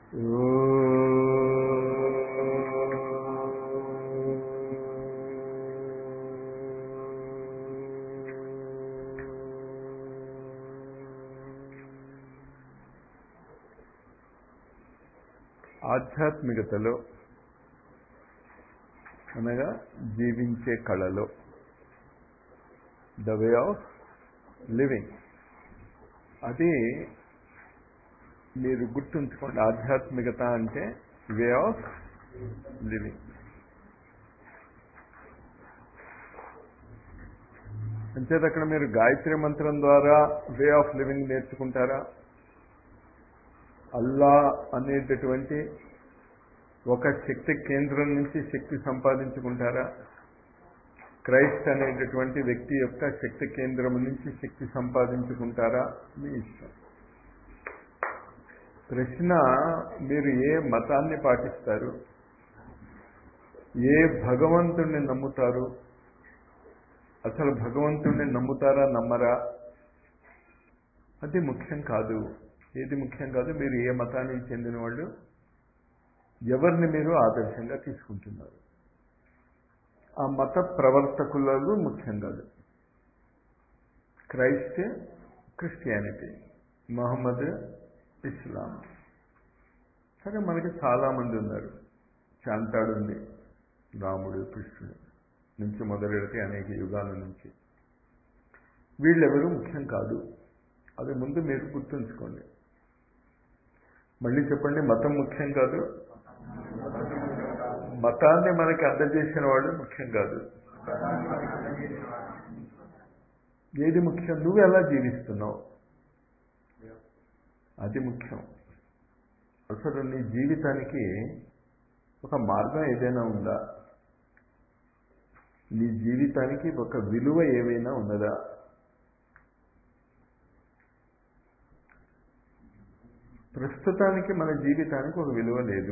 ఆధ్యాత్మికతలో అనగా జీవించే కళలో ద వే ఆఫ్ లివింగ్ అది మీరు గుర్తుంచుకోండి ఆధ్యాత్మికత అంటే వే ఆఫ్ లివింగ్ అంచేత అక్కడ మీరు గాయత్రి మంత్రం ద్వారా వే ఆఫ్ లివింగ్ నేర్చుకుంటారా అల్లా అనేటటువంటి ఒక శక్తి కేంద్రం నుంచి శక్తి సంపాదించుకుంటారా క్రైస్ట్ అనేటటువంటి వ్యక్తి యొక్క శక్తి కేంద్రం నుంచి శక్తి సంపాదించుకుంటారా మీ ఇష్టం ప్రశ్న మీరు ఏ మతాన్ని పాటిస్తారు ఏ భగవంతుణ్ణి నమ్ముతారు అసలు భగవంతుణ్ణి నమ్ముతారా నమ్మరా అది ముఖ్యం కాదు ఏది ముఖ్యం కాదు మీరు ఏ మతానికి చెందిన వాళ్ళు ఎవరిని మీరు ఆదర్శంగా తీసుకుంటున్నారు ఆ మత ప్రవర్తకులలో ముఖ్యం కాదు క్రైస్ట్ క్రిస్టియానిటీ మహమ్మద్ ఇస్లాం సరే మనకి చాలామంది ఉన్నారు చాంతాడు ఉంది రాముడు కృష్ణుడు నుంచి మొదలెడితే అనేక యుగాల నుంచి వీళ్ళెవరూ ముఖ్యం కాదు అది ముందు మీరు గుర్తుంచుకోండి మళ్ళీ చెప్పండి మతం ముఖ్యం కాదు మతాన్ని మనకి అందజేసిన వాడు ముఖ్యం కాదు ఏది ముఖ్యం నువ్వు ఎలా జీవిస్తున్నావు అది ముఖ్యం అసలు నీ జీవితానికి ఒక మార్గం ఏదైనా ఉందా నీ జీవితానికి ఒక విలువ ఏమైనా ఉన్నదా ప్రస్తుతానికి మన జీవితానికి ఒక విలువ లేదు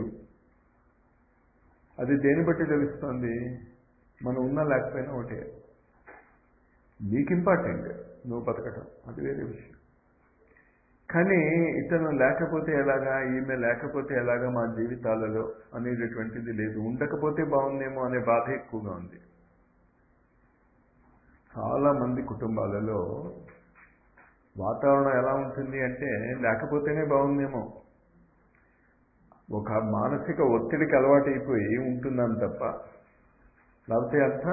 అది దేని బట్టి తెలుస్తుంది మనం ఉన్నా లేకపోయినా ఒకటే నీకు ఇంపార్టెంట్ నువ్వు బతకటం అది వేరే విషయం కానీ ఇతను లేకపోతే ఎలాగా ఈమె లేకపోతే ఎలాగా మా జీవితాలలో అనేటటువంటిది లేదు ఉండకపోతే బాగుందేమో అనే బాధ ఎక్కువగా ఉంది చాలా మంది కుటుంబాలలో వాతావరణం ఎలా ఉంటుంది అంటే లేకపోతేనే బాగుందేమో ఒక మానసిక ఒత్తిడికి అలవాటు అయిపోయి ఉంటున్నాను తప్ప లేకపోతే అంతా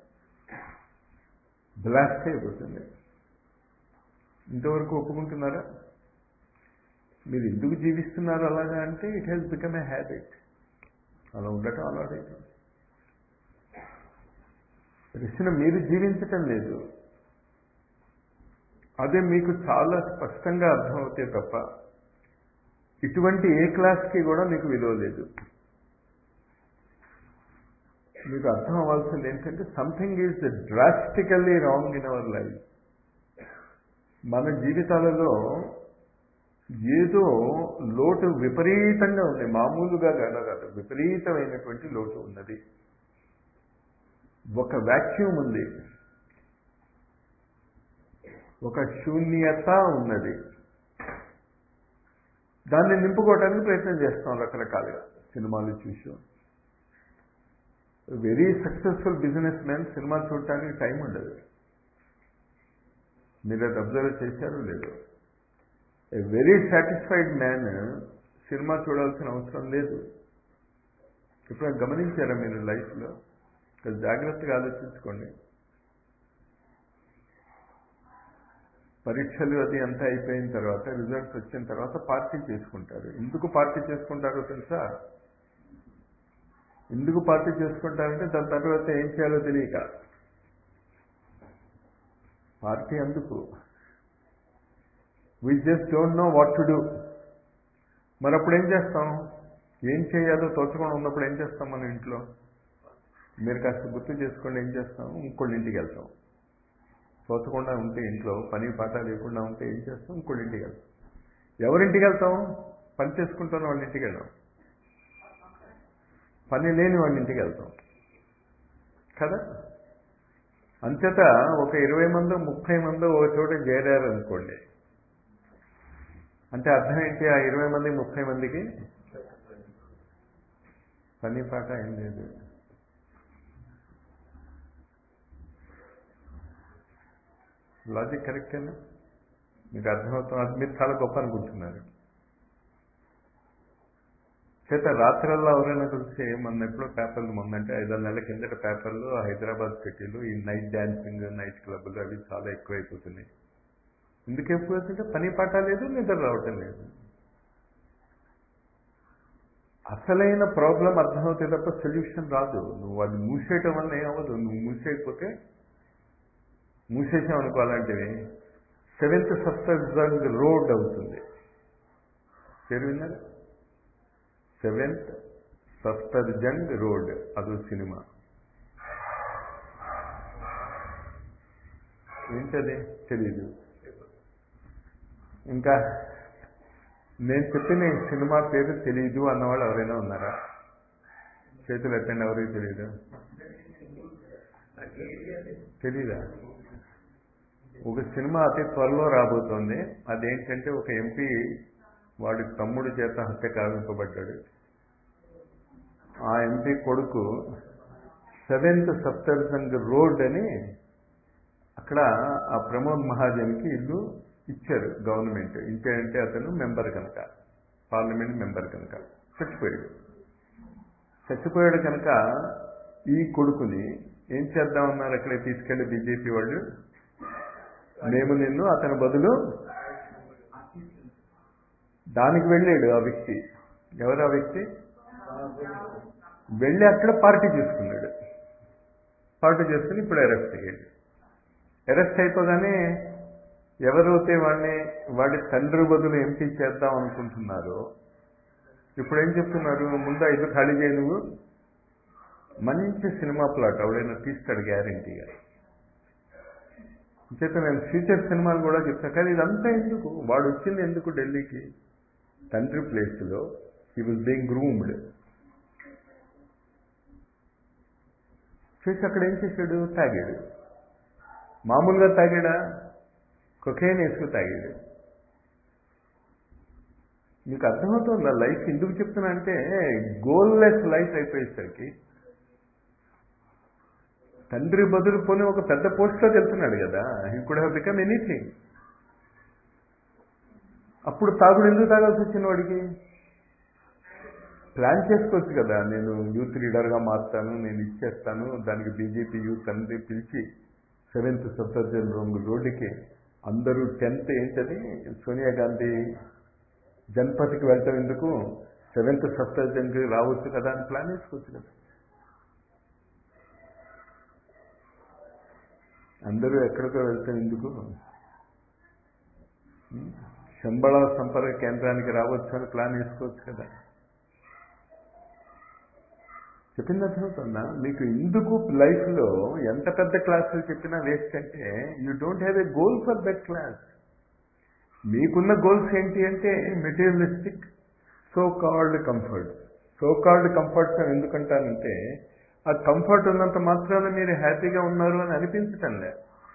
బ్లాస్ట్ అయిపోతుంది ఇంతవరకు ఒప్పుకుంటున్నారా మీరు ఎందుకు జీవిస్తున్నారు అలాగా అంటే it has become a habit అలా ఉండటం అలవాటు అయిపోయింది ప్రశ్న మీరు జీవించటం లేదు అదే మీకు చాలా స్పష్టంగా అర్థమవుతే తప్ప ఇటువంటి ఏ క్లాస్కి కూడా మీకు విలువ లేదు మీకు అర్థం అవ్వాల్సింది ఏంటంటే something is drastically wrong in our life మన జీవితాలలో ఏదో లోటు విపరీతంగా ఉంది మామూలుగా కాదు కాదు విపరీతమైనటువంటి లోటు ఉన్నది ఒక వ్యాక్యూమ్ ఉంది ఒక శూన్యత ఉన్నది దాన్ని నింపుకోవడానికి ప్రయత్నం చేస్తాం రకరకాలుగా సినిమాలు చూసాం very successful businessman cinema చూడటానికి టైం ఉండదు మీరు అది అబ్జర్వ్ చేశారో లేదు a very satisfied man cinema చూడాల్సిన అవసరం లేదు ఇప్పుడు గమనించారా మీరు లైఫ్లో జాగ్రత్తగా ఆలోచించుకోండి పరీక్షలు అది అంతా అయిపోయిన తర్వాత రిజల్ట్స్ వచ్చిన తర్వాత పార్టీ చేసుకుంటారు ఎందుకు పార్టీ చేసుకుంటారో తెలుసా ఎందుకు పార్టీ చేసుకుంటారంటే దాని తర్వాత ఏం చేయాలో తెలియక పార్టీ అందుకు we just don't know what to do మరి అప్పుడు ఏం చేస్తాం ఏం చేయాలో తోచకుండా ఉన్నప్పుడు ఏం చేస్తాం మన ఇంట్లో మీరు కాస్త గుర్తు చేసుకోండి ఏం చేస్తాం ఇంకోళ్ళ ఇంటికి వెళ్తాం తోచకుండా ఉంటే ఇంట్లో పని పాట లేకుండా ఉంటే ఏం చేస్తాం ఇంకోళ్ళ ఇంటికి వెళ్తాం ఎవరింటికి వెళ్తాం పని చేసుకుంటున్న వాళ్ళ ఇంటికి వెళ్ళాం పని లేని వాళ్ళ ఇంటికి వెళ్తాం కదా అంతేత ఒక ఇరవై మందో ముప్పై మందో ఒక చోట చేరారు అనుకోండి అంటే అర్థం ఏంటి ఆ ఇరవై మంది ముప్పై మందికి పని పాట ఏం లేదు లాజిక్ కరెక్టేనా మీకు అర్థమవుతుంది అది మీరు చాలా గొప్ప అనుకుంటున్నారు చేత రాత్రల్లో ఎవరైనా చూస్తే మొన్న ఎప్పుడో పేపర్లు మొన్నంటే ఐదారు నెలల కిందట పేపర్లు హైదరాబాద్ సిటీలో ఈ నైట్ డాన్సింగ్ నైట్ క్లబ్లు అవి చాలా ఎక్కువైపోతున్నాయి ఎందుకు ఎక్కువైపోతుంటే పని పాట లేదు నిద్ర రావటం లేదు అసలైన ప్రాబ్లం అర్థమవుతే తప్ప సొల్యూషన్ రాదు నువ్వు అది మూసేయటం వల్ల ఏమవ్వదు నువ్వు మూసేయకపోతే మూసేసాం అనుకో అలాంటివి సెవెంత్ సప్తజంగ్ రోడ్ అవుతుంది పేరు విన్నారు సెవెంత్ సప్తర్జంగ్ రోడ్ అదో సినిమా ఏంటది తెలీదు ఇంకా నేను చెప్పిన ఈ సినిమా పేరు తెలీదు అన్నవాళ్ళు ఎవరైనా ఉన్నారా చేతులు ఎత్తండి ఎవరికి తెలియదు తెలీదా ఒక సినిమా అతి త్వరలో రాబోతోంది అదేంటంటే ఒక ఎంపీ వాడి తమ్ముడి చేత హత్య కావింపబడ్డాడు ఆ ఎంపీ కొడుకు సెవెంత్ సప్తర్సంగ్ రోడ్ అని అక్కడ ఆ ప్రమోద్ మహాజన్కి ఇల్లు ఇచ్చారు గవర్నమెంట్ ఇంకేంటే అతను మెంబర్ కనుక పార్లమెంట్ మెంబర్ కనుక చచ్చిపోయాడు చచ్చిపోయాడు కనుక ఈ కొడుకుని ఏం చేద్దామన్నారు అక్కడ తీసుకెళ్లి బీజేపీ వాళ్ళు మేము నిన్ను అతని బదులు దానికి వెళ్ళాడు ఆ వ్యక్తి ఎవరు ఆ వ్యక్తి వెళ్ళి అక్కడ పార్టీ చేసుకున్నాడు పార్టీ చేసుకుని ఇప్పుడు అరెస్ట్ అయ్యాడు అరెస్ట్ అయిపోగానే ఎవరైతే వాడిని వాడి తండ్రి బదులు ఎంపీ చేద్దాం అనుకుంటున్నారో ఇప్పుడు ఏం చెప్తున్నారు ముందు ఐదు ఖాళీ చేయి నువ్వు మంచి సినిమా ప్లాట్ ఎవడైనా తీస్తాడు గ్యారంటీగా చేత నేను ఫ్యూచర్ సినిమాలు కూడా చెప్తాను కానీ ఇదంతా ఎందుకు వాడు వచ్చింది ఎందుకు ఢిల్లీకి తండ్రి ప్లేస్లో హీ వాజ్ బీయింగ్ గ్రూమ్డ్ చేసి అక్కడ ఏం చేశాడు తాగాడు మామూలుగా తాగాడా కొకేన్ వేసుకు తాగాడు మీకు అర్థమవుతుందా లైఫ్ ఎందుకు చెప్తున్నా అంటే గోల్లెస్ లైఫ్ అయిపోయేసరికి తండ్రి బదులు పోని ఒక పెద్ద పోస్ట్లో వెళ్తున్నాడు కదా he could have become anything అప్పుడు తాగుడు ఎందుకు తాగాల్సి వచ్చిన వాడికి ప్లాన్ చేసుకోవచ్చు కదా నేను యూత్ లీడర్గా మారుతాను నేను ఇచ్చేస్తాను దానికి బీజేపీ యూత్ అనేది పిలిచి సెవెంత్ సప్తర్జన్ రొంగు రోడ్డుకి అందరూ టెన్త్ ఏంటది సోనియా గాంధీ జన్పతికి వెళ్ళటం ఎందుకు సెవెంత్ సప్తర్జన్కి రావచ్చు కదా అని ప్లాన్ వేసుకోవచ్చు కదా అందరూ ఎక్కడికో వెళ్తాం ఎందుకు శంబళ సంపర్క కేంద్రానికి రావచ్చు అని ప్లాన్ వేసుకోవచ్చు కదా చెప్పింది అర్థమవుతుందా మీకు ఎందుకు లైఫ్లో ఎంత పెద్ద క్లాసులు చెప్పినా వేస్ట్ అంటే you don't have a goal for that class మీకున్న గోల్స్ ఏంటి అంటే materialistic so called comfort so called comforts అని ఎందుకంటానంటే ఆ కంఫర్ట్ ఉన్నంత మాత్రాన మీరు హ్యాపీగా ఉన్నారు అని అనిపించటం లే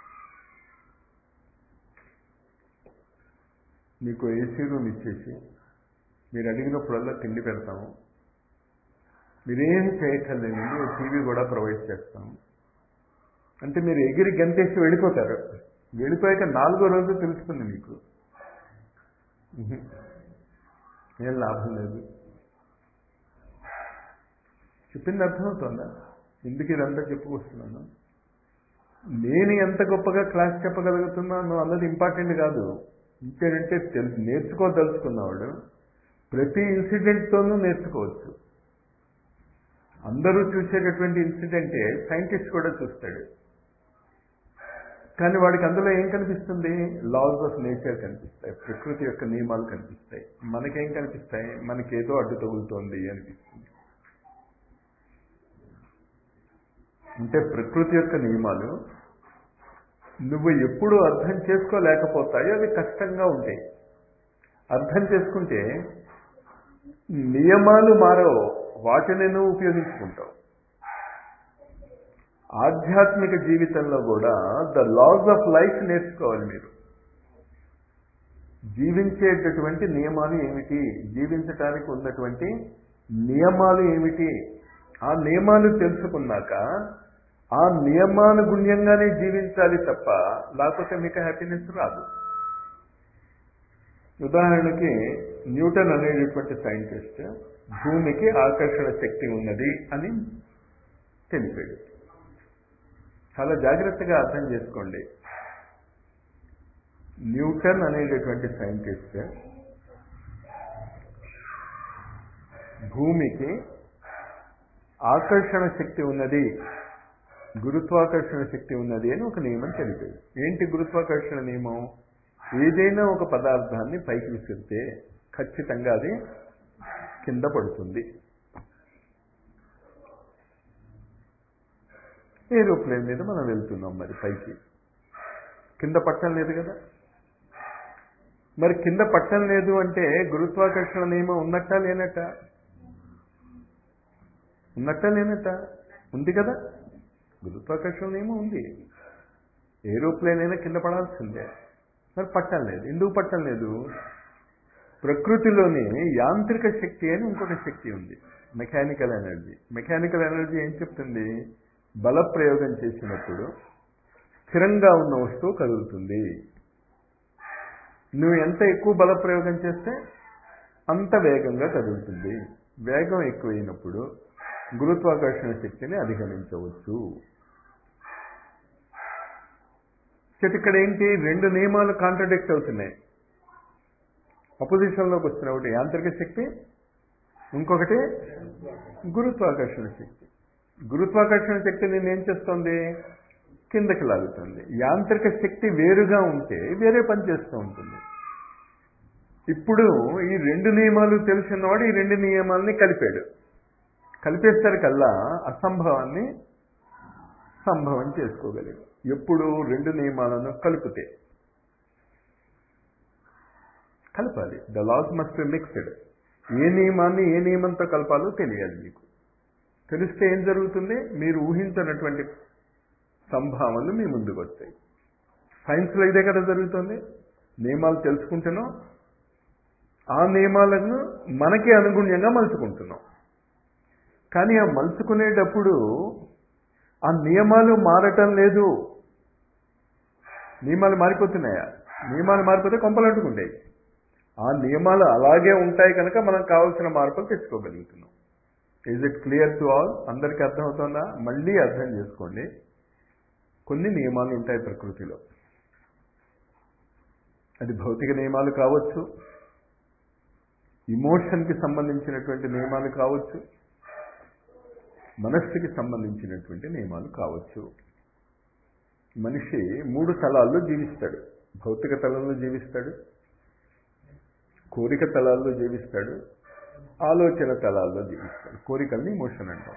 మీకు ఏసీ రూమ్ ఇచ్చేసి మీరు అడిగినప్పుడల్లా తిండి పెడతాము మీరేం చేయక్కర్లేదండి టీవీ కూడా ప్రొవైడ్ చేస్తాము అంటే మీరు ఎగిరి గంతేసి వెళ్ళిపోతారు వెళ్ళిపోయాక నాలుగో రోజు తెలుస్తుంది మీకు ఏం లాభం లేదు చెప్పింది అర్థమవుతుందా ఎందుకు ఇదంతా చెప్పుకొస్తున్నాను నేను ఎంత గొప్పగా క్లాస్ చెప్పగలుగుతున్నాను అన్నది ఇంపార్టెంట్ కాదు ఇంకేంటంటే తెలు నేర్చుకోదలుచుకున్నవాడు ప్రతి ఇన్సిడెంట్తోనూ నేర్చుకోవచ్చు అందరూ చూసేటటువంటి ఇన్సిడెంటే సైంటిస్ట్ కూడా చూస్తాడు కానీ వాడికి అందులో ఏం కనిపిస్తుంది లాస్ ఆఫ్ నేచర్ కనిపిస్తాయి ప్రకృతి యొక్క నియమాలు కనిపిస్తాయి మనకేం కనిపిస్తాయి మనకేదో అడ్డు తగులుతోంది అనిపిస్తుంది అంటే ప్రకృతి యొక్క నియమాలు నువ్వు ఎప్పుడు అర్థం చేసుకోలేకపోతాయో అవి కష్టంగా ఉంటాయి అర్థం చేసుకుంటే నియమాలు మారవు వాటిని నువ్వు ఉపయోగించుకుంటావు ఆధ్యాత్మిక జీవితంలో కూడా ద లాస్ ఆఫ్ లైఫ్ నేర్చుకోవాలి మీరు జీవించేటటువంటి నియమాలు ఏమిటి జీవించటానికి ఉన్నటువంటి నియమాలు ఏమిటి ఆ నియమాలు తెలుసుకున్నాక ఆ నియమానుగుణ్యంగానే జీవించాలి తప్ప లేకపోతే మీకు హ్యాపీనెస్ రాదు ఉదాహరణకి న్యూటన్ అనేటటువంటి సైంటిస్ట్ భూమికి ఆకర్షణ శక్తి ఉన్నది అని తెలిపాడు చాలా జాగ్రత్తగా అర్థం చేసుకోండి న్యూటన్ అనేటటువంటి సైంటిస్ట్ భూమికి ఆకర్షణ శక్తి ఉన్నది గురుత్వాకర్షణ శక్తి ఉన్నది అని ఒక నియమం తెలిపాడు ఏంటి గురుత్వాకర్షణ నియమం ఏదైనా ఒక పదార్థాన్ని పైకి విసిరితే ఖచ్చితంగా అది కింద పడుతుంది ఏరోప్లేన్ మీద మనం వెళ్తున్నాం మరి పైకి కింద పట్టం లేదు కదా మరి కింద పట్టం లేదు అంటే గురుత్వాకర్షణ నియమం ఉన్నట్టా లేనట్ట ఉన్నట్టా లేనట్ట ఉంది కదా గురుత్వాకర్షణ నియమం ఉంది ఏరోప్లేన్ అయినా కింద పడాల్సిందే మరి పట్టం లేదు ఎందుకు పట్టం లేదు ప్రకృతిలోని యాంత్రిక శక్తి అని ఇంకొక శక్తి ఉంది మెకానికల్ ఎనర్జీ మెకానికల్ ఎనర్జీ ఏం చెప్తుంది బల ప్రయోగం చేసినప్పుడు స్థిరంగా ఉన్న వస్తువు కదులుతుంది నువ్వు ఎంత ఎక్కువ బల ప్రయోగం చేస్తే అంత వేగంగా కదులుతుంది వేగం ఎక్కువైనప్పుడు గురుత్వాకర్షణ శక్తిని అధిగమించవచ్చు చెట్టు ఇక్కడ ఏంటి రెండు నియమాలు కాంట్రడిక్ట్ అవుతున్నాయి అపోజిషన్లోకి వస్తున్న ఒకటి యాంత్రిక శక్తి ఇంకొకటి గురుత్వాకర్షణ శక్తి గురుత్వాకర్షణ శక్తి నేను ఏం చేస్తుంది కిందకి లాగుతుంది యాంత్రిక శక్తి వేరుగా ఉంటే వేరే పని చేస్తూ ఉంటుంది ఇప్పుడు ఈ రెండు నియమాలు తెలిసినవాడు ఈ రెండు నియమాలని కలిపాడు కలిపేసరికల్లా అసంభవాన్ని సంభవం చేసుకోగలిగాడు ఎప్పుడు రెండు నియమాలను కలిపితే కలపాలి the laws must be mixed ఏ నియమాన్ని ఏ నియమంతో కలపాలో తెలియాలి మీకు తెలిస్తే ఏం జరుగుతుంది మీరు ఊహించినటువంటి సంభావనలు మీ ముందుకు వస్తాయి సైన్స్లో ఇదే కదా జరుగుతుంది నియమాలు తెలుసుకుంటున్నాం ఆ నియమాలను మనకి అనుగుణ్యంగా మలుచుకుంటున్నాం కానీ ఆ మలుచుకునేటప్పుడు ఆ నియమాలు మారటం లేదు నియమాలు మారిపోతున్నాయా నియమాలు మారిపోతే కొంపలు అంటుకుంటాయి ఆ నియమాలు అలాగే ఉంటాయి కనుక మనం కావాల్సిన మార్పులు తెచ్చుకోగలుగుతున్నాం is it clear to all అందరికీ అర్థమవుతుందా మళ్ళీ అర్థం చేసుకోండి కొన్ని నియమాలు ఉంటాయి ప్రకృతిలో అది భౌతిక నియమాలు కావచ్చు ఇమోషన్కి సంబంధించినటువంటి నియమాలు కావచ్చు మనస్సుకి సంబంధించినటువంటి నియమాలు కావచ్చు మనిషి మూడు తలాల్లో జీవిస్తాడు భౌతిక తలంలో జీవిస్తాడు కోరిక తలాల్లో జీవిస్తాడు ఆలోచన తలాల్లో జీవిస్తాడు కోరికల్ని ఇమోషన్ అంటాం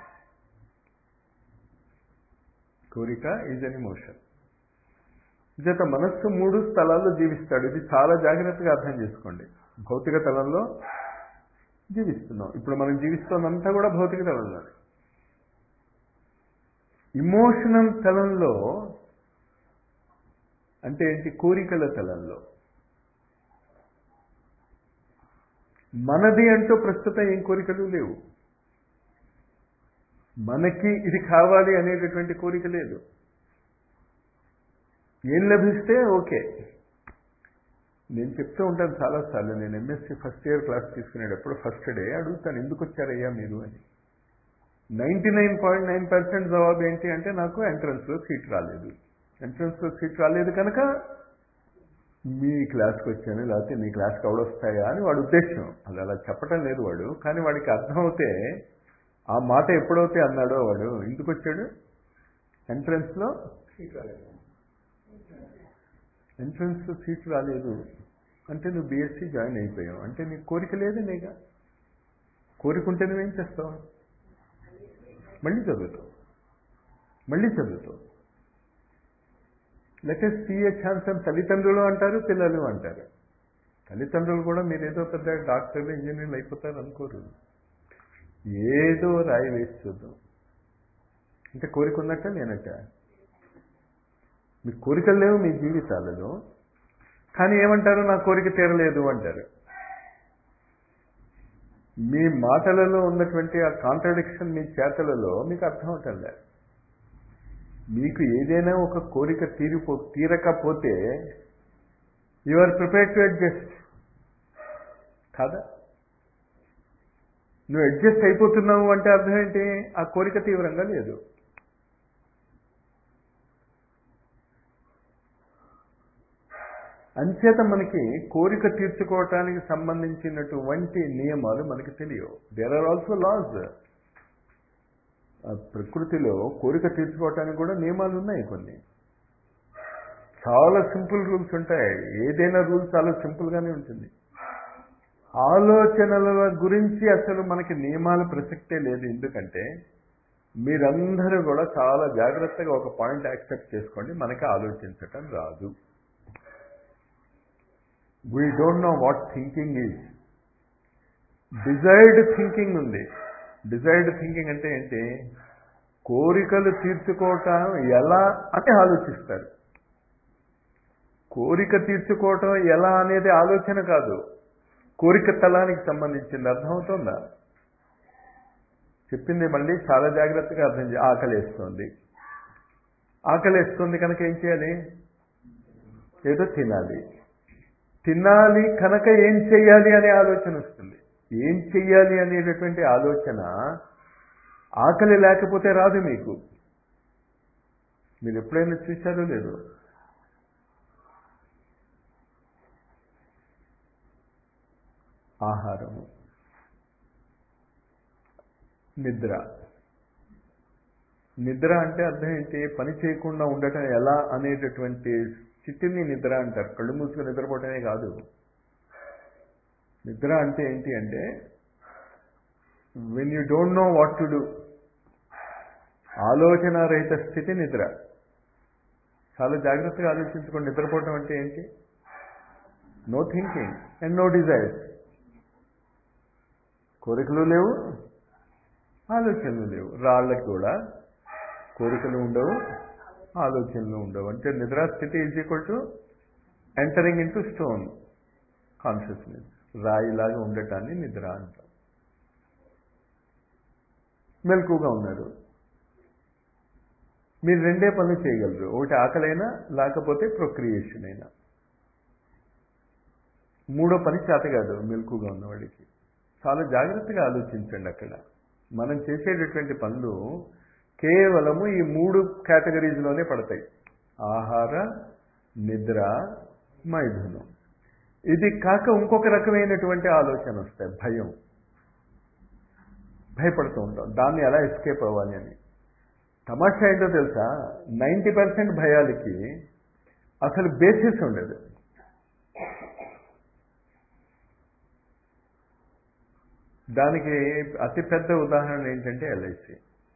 కోరిక ఈజ్ అన్ ఇమోషన్ చేత మనస్సు మూడు స్థలాల్లో జీవిస్తాడు ఇది చాలా జాగ్రత్తగా అర్థం చేసుకోండి భౌతిక తలంలో జీవిస్తున్నాం ఇప్పుడు మనం జీవిస్తున్నంతా కూడా భౌతిక తలంలోనే ఇమోషనల్ తలంలో అంటే ఏంటి కోరికల తలంలో మనది అంటూ ప్రస్తుతం ఏం కోరికలు లేవు మనకి ఇది కావాలి అనేటటువంటి కోరిక లేదు ఏం లభిస్తే ఓకే నేను చెప్తూ ఉంటాను చాలాసార్లు నేను ఎంఎస్సి ఫస్ట్ ఇయర్ క్లాస్ తీసుకునేటప్పుడు ఫస్ట్ డే అడుగుతాను ఎందుకు వచ్చారయ్యా మీరు అని ninety nine point nine percent జవాబు ఏంటి అంటే నాకు ఎంట్రన్స్లో సీట్ రాలేదు ఎంట్రన్స్లో సీట్ రాలేదు కనుక మీ క్లాస్కి వచ్చాను లేకపోతే మీ క్లాస్కి ఎవడొస్తాయా అని వాడు ఉద్దేశం అది అలా చెప్పటం లేదు వాడు కానీ వాడికి అర్థమవుతే ఆ మాట ఎప్పుడైతే అన్నాడో వాడు ఎందుకు వచ్చాడు ఎంట్రన్స్లో ఎంట్రన్స్లో సీట్ రాలేదు అంటే నువ్వు బీఎస్సీ జాయిన్ అయిపోయావు అంటే నీకు కోరిక లేదు నీగా కోరికుంటే నువ్వేం చేస్తావు మళ్ళీ చదువుతావు మళ్ళీ చదువుతావు లెటెస్ట్ సీఏ ఛాన్స్ అని తల్లిదండ్రులు అంటారు పిల్లలు అంటారు తల్లిదండ్రులు కూడా మీరు ఏదో పెద్ద డాక్టర్లు ఇంజనీర్లు అయిపోతారు అనుకోరు ఏదో రాయి వేసి చూద్దాం అంటే కోరిక ఉన్నట్ట నేనట్ట మీ కోరికలు లేవు మీ జీవితాలలో కానీ ఏమంటారు నా కోరిక తీరలేదు అంటారు మీ మాటలలో ఉన్నటువంటి ఆ కాంట్రడిక్షన్ మీ చేతలలో మీకు అర్థం అవుతుందా మీకు ఏదైనా ఒక కోరిక తీరిపో తీరకపోతే you are prepare to adjust కాదా నువ్వు అడ్జస్ట్ అయిపోతున్నావు అంటే అర్థం ఏంటి ఆ కోరిక తీవ్రంగా లేదు అంచేత మనకి కోరిక తీర్చుకోవటానికి సంబంధించినటువంటి నియమాలు మనకి తెలియవు దేర్ ఆర్ ఆల్సో లాస్ ప్రకృతిలో కోరిక తీర్చుకోవటానికి కూడా నియమాలు ఉన్నాయి కొన్ని చాలా సింపుల్ రూల్స్ ఉంటాయి ఏదైనా రూల్ చాలా సింపుల్గానే ఉంటుంది ఆలోచనల గురించి అసలు మనకి నియమాల ప్రసక్తే లేదు ఎందుకంటే మీరందరూ కూడా చాలా జాగ్రత్తగా ఒక పాయింట్ యాక్సెప్ట్ చేసుకోండి మనకి ఆలోచించటం రాదు we don't know what thinking is desired thinking ఉంది డిజైర్డ్ థింకింగ్ అంటే ఏంటి కోరికలు తీర్చుకోవటం ఎలా అని ఆలోచిస్తారు కోరిక తీర్చుకోవటం ఎలా అనేది ఆలోచన కాదు కోరిక తలానికి సంబంధించింది అర్థమవుతుందా చెప్పింది మళ్ళీ చాలా జాగ్రత్తగా అర్థం చే ఆకలేస్తుంది ఆకలేస్తుంది కనుక ఏం చేయాలి ఏదో తినాలి తినాలి కనుక ఏం చెయ్యాలి అనే ఆలోచన వస్తుంది ఏం చెయ్యాలి అనేటటువంటి ఆలోచన ఆకలి లేకపోతే రాదు మీకు మీరు ఎప్పుడైనా చూశారో లేదు ఆహారము నిద్ర నిద్ర అంటే అర్థం ఏంటి పని చేయకుండా ఉండటం ఎలా అనేటటువంటి స్థితిని నిద్ర అంటారు కళ్ళు మూసుకొని నిద్రపోవటమే కాదు నిద్ర అంటే ఏంటి అంటే when you don't know what to do ఆలోచన రహిత స్థితి నిద్ర చాలా జాగ్రత్తగా ఆలోచించుకోండి నిద్రపోవటం అంటే ఏంటి no thinking and no desires కోరికలు లేవు ఆలోచనలు లేవు రాళ్ళకి కూడా కోరికలు ఉండవు ఆలోచనలు ఉండవు అంటే నిద్రాస్థితి is equal to entering into stone consciousness రాయిలాగా ఉండటాన్ని నిద్ర అంటాం మెలకుగా ఉన్నారు మీరు రెండే పనులు చేయగలరు ఒకటి ఆకలైనా లేకపోతే ప్రొక్రియేషన్ అయినా మూడో పని చేత కాదు మెలకుగా ఉన్నవాడికి చాలా జాగ్రత్తగా ఆలోచించండి అక్కడ మనం చేసేటటువంటి పనులు కేవలము ఈ మూడు కేటగిరీస్లోనే పడతాయి ఆహార నిద్ర మైథునం ఇది కాక ఇంకొక రకమైనటువంటి ఆలోచన వస్తాయి భయం భయపడుతూ ఉంటాం దాన్ని ఎలా ఎస్కేప్ అవ్వాలి అని తమాషా ఏంటో తెలుసా నైంటీ పర్సెంట్ భయాలకి అసలు బేసిస్ ఉండదు దానికి అతిపెద్ద ఉదాహరణ ఏంటంటే ఎల్ఐసి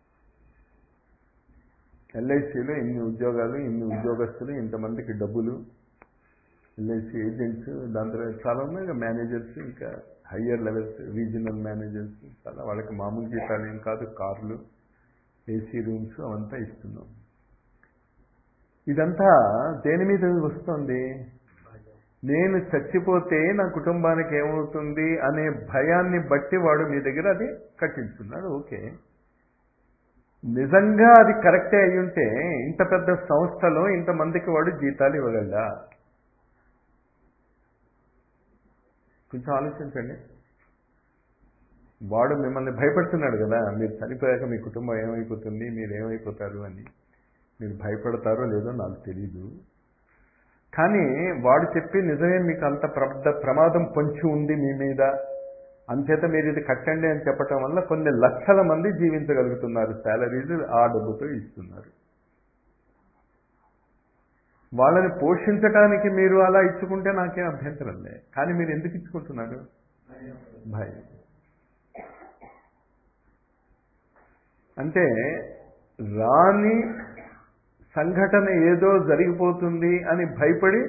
ఎల్ఐసిలో ఇన్ని ఉద్యోగాలు ఇన్ని ఉద్యోగస్తులు ఇంతమందికి డబ్బులు ఎల్ఐసి ఏజెంట్స్ దాని తర్వాత చాలా ఉన్నాయి మేనేజర్స్ ఇంకా హయ్యర్ లెవెల్స్ రీజనల్ మేనేజర్స్ చాలా వాళ్ళకి మామూలు జీతాలు ఏం కాదు కార్లు ఏసీ రూమ్స్ అవంతా ఇస్తున్నాం ఇదంతా దేని మీద వస్తుంది నేను చచ్చిపోతే నా కుటుంబానికి ఏమవుతుంది అనే భయాన్ని బట్టి వాడు మీ దగ్గర అది కట్టించుకున్నాడు ఓకే నిజంగా అది కరెక్టే అయి ఉంటే ఇంత పెద్ద సంస్థలో ఇంతమందికి వాడు జీతాలు ఇవ్వగలడా కొంచెం ఆలోచించండి వాడు మిమ్మల్ని భయపడుతున్నాడు కదా మీరు చనిపోయాక మీ కుటుంబం ఏమైపోతుంది మీరు ఏమైపోతారు అని మీరు భయపడతారో లేదో నాకు తెలీదు కానీ వాడు చెప్పి నిజమే మీకు అంత ప్రబద్ధ ప్రమాదం పొంచి ఉంది మీ మీద అంచేత మీరు ఇది కట్టండి అని చెప్పటం వల్ల కొన్ని లక్షల మంది జీవించగలుగుతున్నారు శాలరీలు ఆ డబ్బుతో ఇస్తున్నారు వాళ్ళని పోషించడానికి మీరు అలా ఇచ్చుకుంటే నాకేం అభ్యంతరం లే కానీ మీరు ఎందుకు ఇచ్చుకుంటున్నారు భయం అంటే రాని సంఘటన ఏదో జరిగిపోతుంది అని భయపడి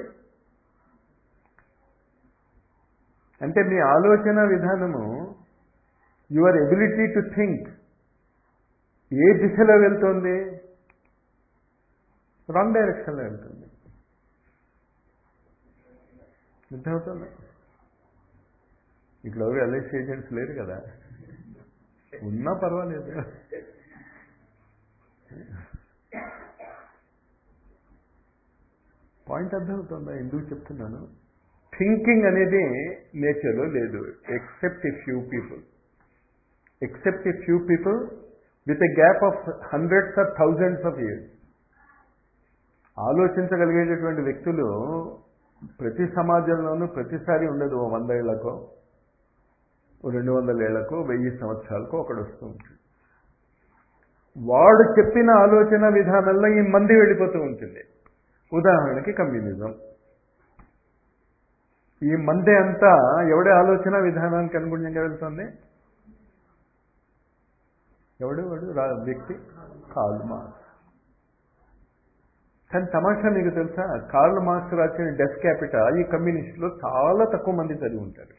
అంటే మీ ఆలోచన విధానము యువర్ ఎబిలిటీ టు థింక్ ఏ దిశలో వెళ్తుంది రాంగ్ డైరెక్షన్లో వెళ్తుంది అర్థమవుతుంది ఇక్కడ ఎవరు ఎల్ఐసి ఏజెంట్స్ లేరు కదా ఉన్నా పర్వాలేదు పాయింట్ అర్థమవుతుందా ఎందుకు చెప్తున్నాను థింకింగ్ అనేది నేచర్లో లేదు except a few people except a few people with a gap of hundreds of thousands of years ఆలోచించగలిగేటటువంటి వ్యక్తులు ప్రతి సమాజంలోనూ ప్రతిసారి ఉండదు ఓ వంద ఏళ్లకో ఓ రెండు వందల ఏళ్లకో వెయ్యి సంవత్సరాలకో ఒకడు వస్తూ ఉంటుంది వాడు చెప్పిన ఆలోచన విధానంలో ఈ మంది వెళ్ళిపోతూ ఉంటుంది ఉదాహరణకి కమ్యూనిజం ఈ మంది అంతా ఎవడి ఆలోచన విధానానికి అనుగుణంగా వెళ్తుంది ఎవడు వాడు రా వ్యక్తి కార్ల్ మార్క్స్ కానీ తమాషా మీకు తెలుసా కార్ల్ మార్క్స్ రాసిన డెస్ క్యాపిటల్ ఈ కమ్యూనిస్టులో చాలా తక్కువ మంది చదివి ఉంటారు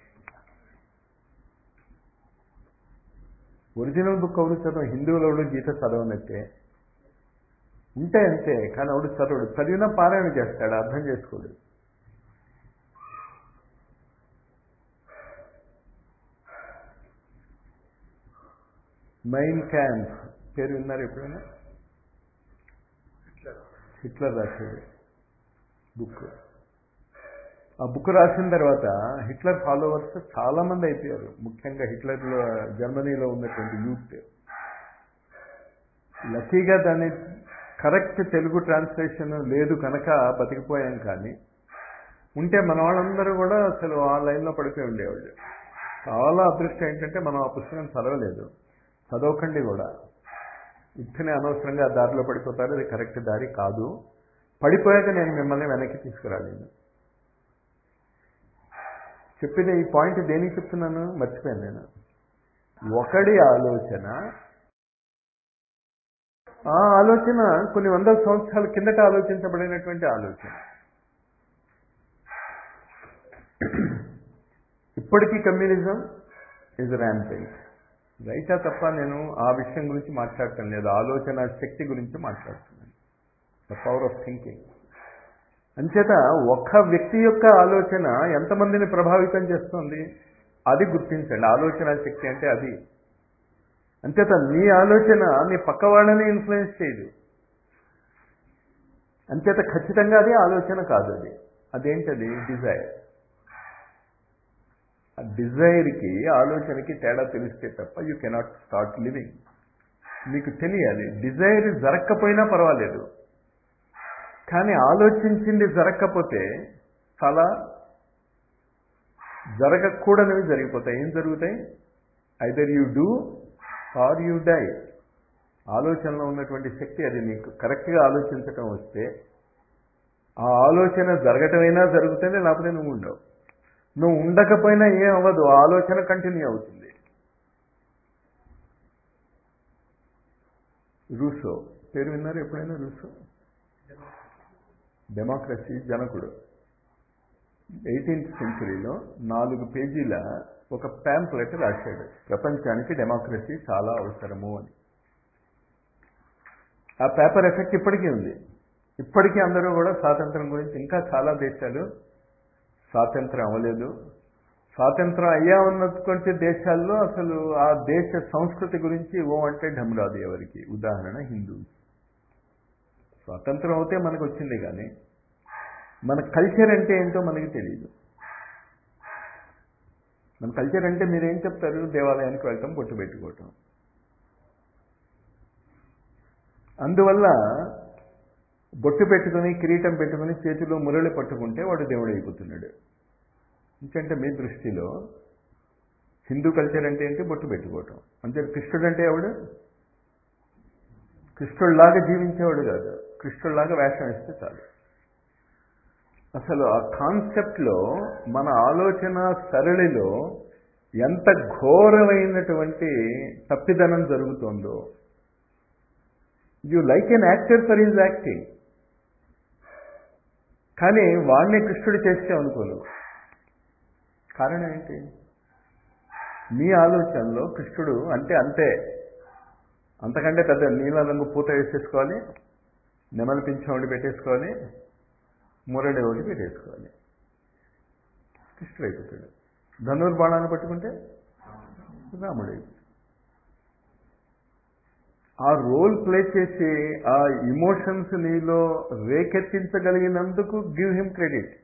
ఒరిజినల్ బుక్ ఎవడు చదవం హిందువులు ఎవడు గీత చదవనట్టే ఉంటే అంతే కానీ ఎవడు చదవడు చదివినా పారాయణ చేస్తాడు అర్థం చేసుకోడు మైన్ క్యాంప్ పేరు విన్నారు ఎప్పుడైనా హిట్లర్ రాశాడు బుక్ ఆ బుక్ రాసిన తర్వాత హిట్లర్ ఫాలోవర్స్ చాలా మంది అయిపోయారు ముఖ్యంగా హిట్లర్లో జర్మనీలో ఉన్నటువంటి యూత్ లక్కీగా దాని కరెక్ట్ తెలుగు ట్రాన్స్లేషన్ లేదు కనుక బతికిపోయాం కానీ ఉంటే మన వాళ్ళందరూ కూడా అసలు ఆ లైన్లో పడిపోయి ఉండేవాళ్ళు చాలా అదృష్టం ఏంటంటే మనం ఆ పుస్తకం చదవలేదు చదవకండి కూడా ఇచ్చనే అనవసరంగా దారిలో పడిపోతారు అది కరెక్ట్ దారి కాదు పడిపోయాక నేను మిమ్మల్ని వెనక్కి తీసుకురాలేను చెప్పేది ఈ పాయింట్ దేనికి చెప్తున్నాను మర్చిపోయాను నేను ఒకడి ఆలోచన ఆ ఆలోచన కొన్ని వందల సంవత్సరాల కిందట ఆలోచించబడినటువంటి ఆలోచన ఇప్పటికీ కమ్యూనిజం ఇస్ ర్యాంపెంట్ రైటా తప్ప నేను ఆ విషయం గురించి మాట్లాడటం లేదు ఆలోచన శక్తి గురించి మాట్లాడుతున్నాను ద పవర్ ఆఫ్ థింకింగ్ అంచేత ఒక వ్యక్తి యొక్క ఆలోచన ఎంతమందిని ప్రభావితం చేస్తుంది అది గుర్తించండి ఆలోచన శక్తి అంటే అది అంచేత నీ ఆలోచన నీ పక్క వాళ్ళని ఇన్ఫ్లుయెన్స్ చేయదు అంచేత ఖచ్చితంగా అది ఆలోచన కాదు అది అదేంటది డిజైర్ ఆ డిజైర్కి ఆలోచనకి తేడా తెలిస్తే తప్ప యూ కెనాట్ స్టార్ట్ లివింగ్ మీకు తెలియాలి డిజైర్ జరగకపోయినా పర్వాలేదు కానీ ఆలోచించింది జరగకపోతే చాలా జరగకూడనివి జరిగిపోతాయి ఏం జరుగుతాయి either you do or you die ఆలోచనలో ఉన్నటువంటి శక్తి అది నీకు కరెక్ట్గా ఆలోచించటం వస్తే ఆ ఆలోచన జరగటమైనా జరుగుతుంది లేకపోతే నువ్వు ఉండవు నువ్వు ఉండకపోయినా ఏం అవ్వదు ఆ ఆలోచన కంటిన్యూ అవుతుంది రూసో పేరు విన్నారు ఎప్పుడైనా రూసో డెమోక్రసీ జనకుడు ఎయిటీన్త్ సెంచురీలో నాలుగు పేజీల ఒక ప్యాంప్లెట్ రాశాడు ప్రపంచానికి డెమోక్రసీ చాలా అవసరము అని ఆ పేపర్ ఎఫెక్ట్ ఇప్పటికీ ఉంది ఇప్పటికీ అందరూ కూడా స్వాతంత్రం గురించి ఇంకా చాలా దేశాలు స్వాతంత్రం అవ్వలేదు స్వాతంత్రం అయ్యా ఉన్నటువంటి దేశాల్లో అసలు ఆ దేశ సంస్కృతి గురించి ఓ అంటే ఢమ్రాదు ఎవరికి ఉదాహరణ హిందూ స్వాతంత్రం అవుతే మనకు వచ్చింది కానీ మన కల్చర్ అంటే ఏంటో మనకి తెలియదు మన కల్చర్ అంటే మీరేం చెప్తారు దేవాలయానికి వెళ్ళటం బొట్టు పెట్టుకోవటం అందువల్ల బొట్టు పెట్టుకుని కిరీటం పెట్టుకుని చేతిలో మురళి పట్టుకుంటే వాడు దేవుడు అయిపోతున్నాడు ఎందుకంటే మీ దృష్టిలో హిందూ కల్చర్ అంటే ఏంటి బొట్టు పెట్టుకోవటం అంటే కృష్ణుడు అంటే ఎవడు కృష్ణుడిలాగా జీవించేవాడు కాదు కృష్ణుడిలాగా వేషం ఇస్తే చాలు అసలు ఆ కాన్సెప్ట్లో మన ఆలోచన సరళిలో ఎంత ఘోరమైనటువంటి తప్పిదనం జరుగుతుందో you like an actor for his acting కానీ వాడిని కృష్ణుడు చేస్తే అనుకోను కారణం ఏంటి మీ ఆలోచనలో కృష్ణుడు అంటే అంతే అంతకంటే పెద్ద నీల రంగు పూత వేసేసుకోవాలి నెమలి పింఛం పెట్టేసుకోవాలి మురడి ఒకటి పెట్టేసుకోవాలి కృష్ణుడు అయిపోతాడు ధనుర్బాణాన్ని పట్టుకుంటే రాముడే ఆ రోల్ ప్లే చేసి ఆ ఇమోషన్స్ నీలో రేకెత్తించగలిగినందుకు గివ్ హిమ్ క్రెడిట్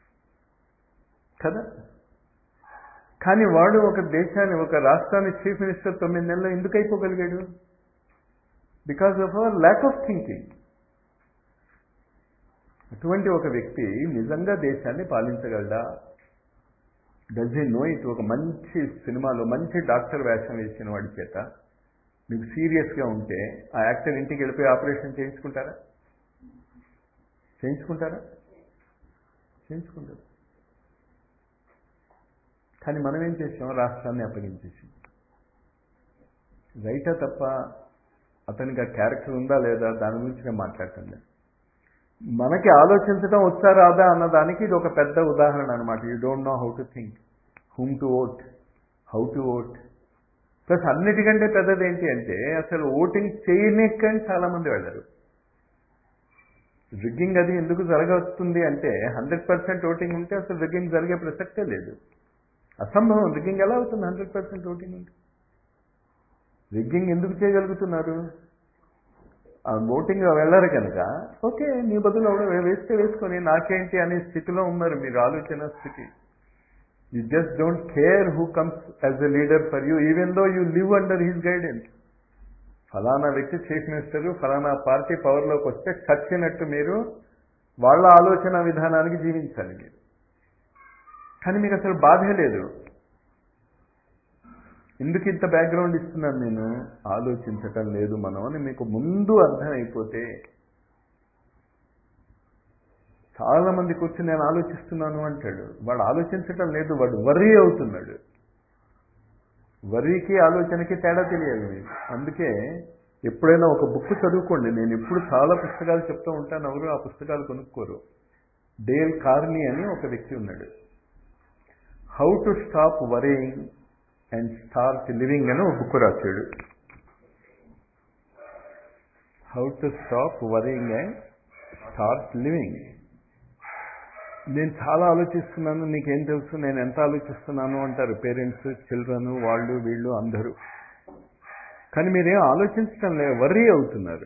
కదా కానీ వాడు ఒక దేశాన్ని ఒక రాష్ట్రాన్ని చీఫ్ మినిస్టర్ తొమ్మిది నెలలు ఎందుకు అయిపోగలిగాడు because of our lack of thinking అటువంటి ఒక వ్యక్తి నిజంగా దేశాన్ని పాలించగలడా డజ్ హీ నో ఇట్ ఒక మంచి సినిమాలో మంచి డాక్టర్ వేషం వేసిన వాడి చేత మీకు సీరియస్గా ఉంటే ఆ యాక్టర్ ఇంటికి వెళ్ళిపోయి ఆపరేషన్ చేయించుకుంటారా చేయించుకుంటారా చేయించుకుంటారు కానీ మనం ఏం చేసాం రాష్ట్రాన్ని అప్పగించేసాం రైటా తప్ప అతనికి ఆ క్యారెక్టర్ ఉందా లేదా దాని గురించి నేను మాట్లాడటం లేదు మనకి ఆలోచించడం వచ్చా రాదా అన్నదానికి ఇది ఒక పెద్ద ఉదాహరణ అనమాట you don't know how to think whom to vote how to vote plus అన్నిటికంటే పెద్దది ఏంటి అంటే అసలు ఓటింగ్ చేయనికని చాలా మంది వెళ్ళరు రిగ్గింగ్ అది ఎందుకు జరగవుతుంది అంటే హండ్రెడ్ పర్సెంట్ ఓటింగ్ ఉంటే అసలు రిగ్గింగ్ జరిగే ప్రసక్తే లేదు అసంభవం రిగ్గింగ్ ఎలా అవుతుంది హండ్రెడ్ పర్సెంట్ ఓటింగ్ ఉంటే రిగ్గింగ్ ఎందుకు చేయగలుగుతున్నారు ఆ ఓటింగ్ వెళ్ళరు కనుక ఓకే నీ బదులు ఎవడో వేస్తే వేసుకొని నాకేంటి అనే స్థితిలో ఉన్నారు మీరు ఆలోచన స్థితి you just don't care who comes as a leader for you even though you live under his guidance ఫలానా వ్యక్తి చీఫ్ మినిస్టర్ ఫలానా పార్టీ పవర్లోకి వస్తే చచ్చినట్టు మీరు వాళ్ళ ఆలోచన విధానానికి జీవించాలి మీరు కానీ మీకు అసలు బాధే లేదు ఎందుకు ఇంత బ్యాక్గ్రౌండ్ ఇస్తున్నాను నేను ఆలోచించటం లేదు మనం అని మీకు ముందు అర్థమైపోతే చాలా మంది కూర్చొని నేను ఆలోచిస్తున్నాను అంటాడు వాడు ఆలోచించటం లేదు వాడు వర్రీ అవుతున్నాడు వర్రీకి ఆలోచనకి తేడా తెలియాలి మీకు అందుకే ఎప్పుడైనా ఒక బుక్ చదువుకోండి నేను ఎప్పుడు చాలా పుస్తకాలు చెప్తూ ఉంటాను ఎవరు ఆ పుస్తకాలు కొనుక్కోరు డేల్ కార్నీ అని ఒక వ్యక్తి ఉన్నాడు how to stop worrying and start living అని ఒక బుక్ రాశాడు how to stop worrying and start living నేను చాలా ఆలోచిస్తున్నాను నీకేం తెలుసు నేను ఎంత ఆలోచిస్తున్నాను అంటారు పేరెంట్స్ చిల్డ్రన్ వాళ్ళు వీళ్ళు అందరూ కానీ మీరేం ఆలోచించడం లేదు వర్రీ అవుతున్నారు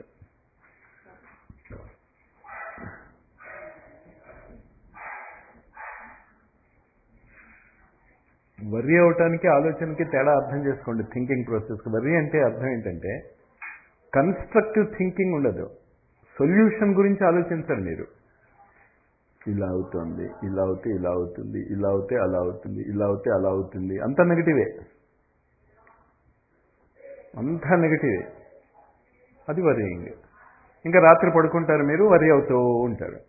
వర్రీ అవటానికి ఆలోచనకి తేడా అర్థం చేసుకోండి థింకింగ్ ప్రాసెస్ వర్రీ అంటే అర్థం ఏంటంటే కన్స్ట్రక్టివ్ థింకింగ్ ఉండదు సొల్యూషన్ గురించి ఆలోచించరు మీరు ఇలా అవుతుంది ఇలా అవుతే ఇలా అవుతుంది ఇలా అవుతే అలా అవుతుంది ఇలా అవుతే అలా అవుతుంది అంత నెగిటివే అంతా నెగిటివే అది వరీయింగ్ ఇంకా రాత్రి పడుకుంటారు మీరు వరీ అవుతూ ఉంటారు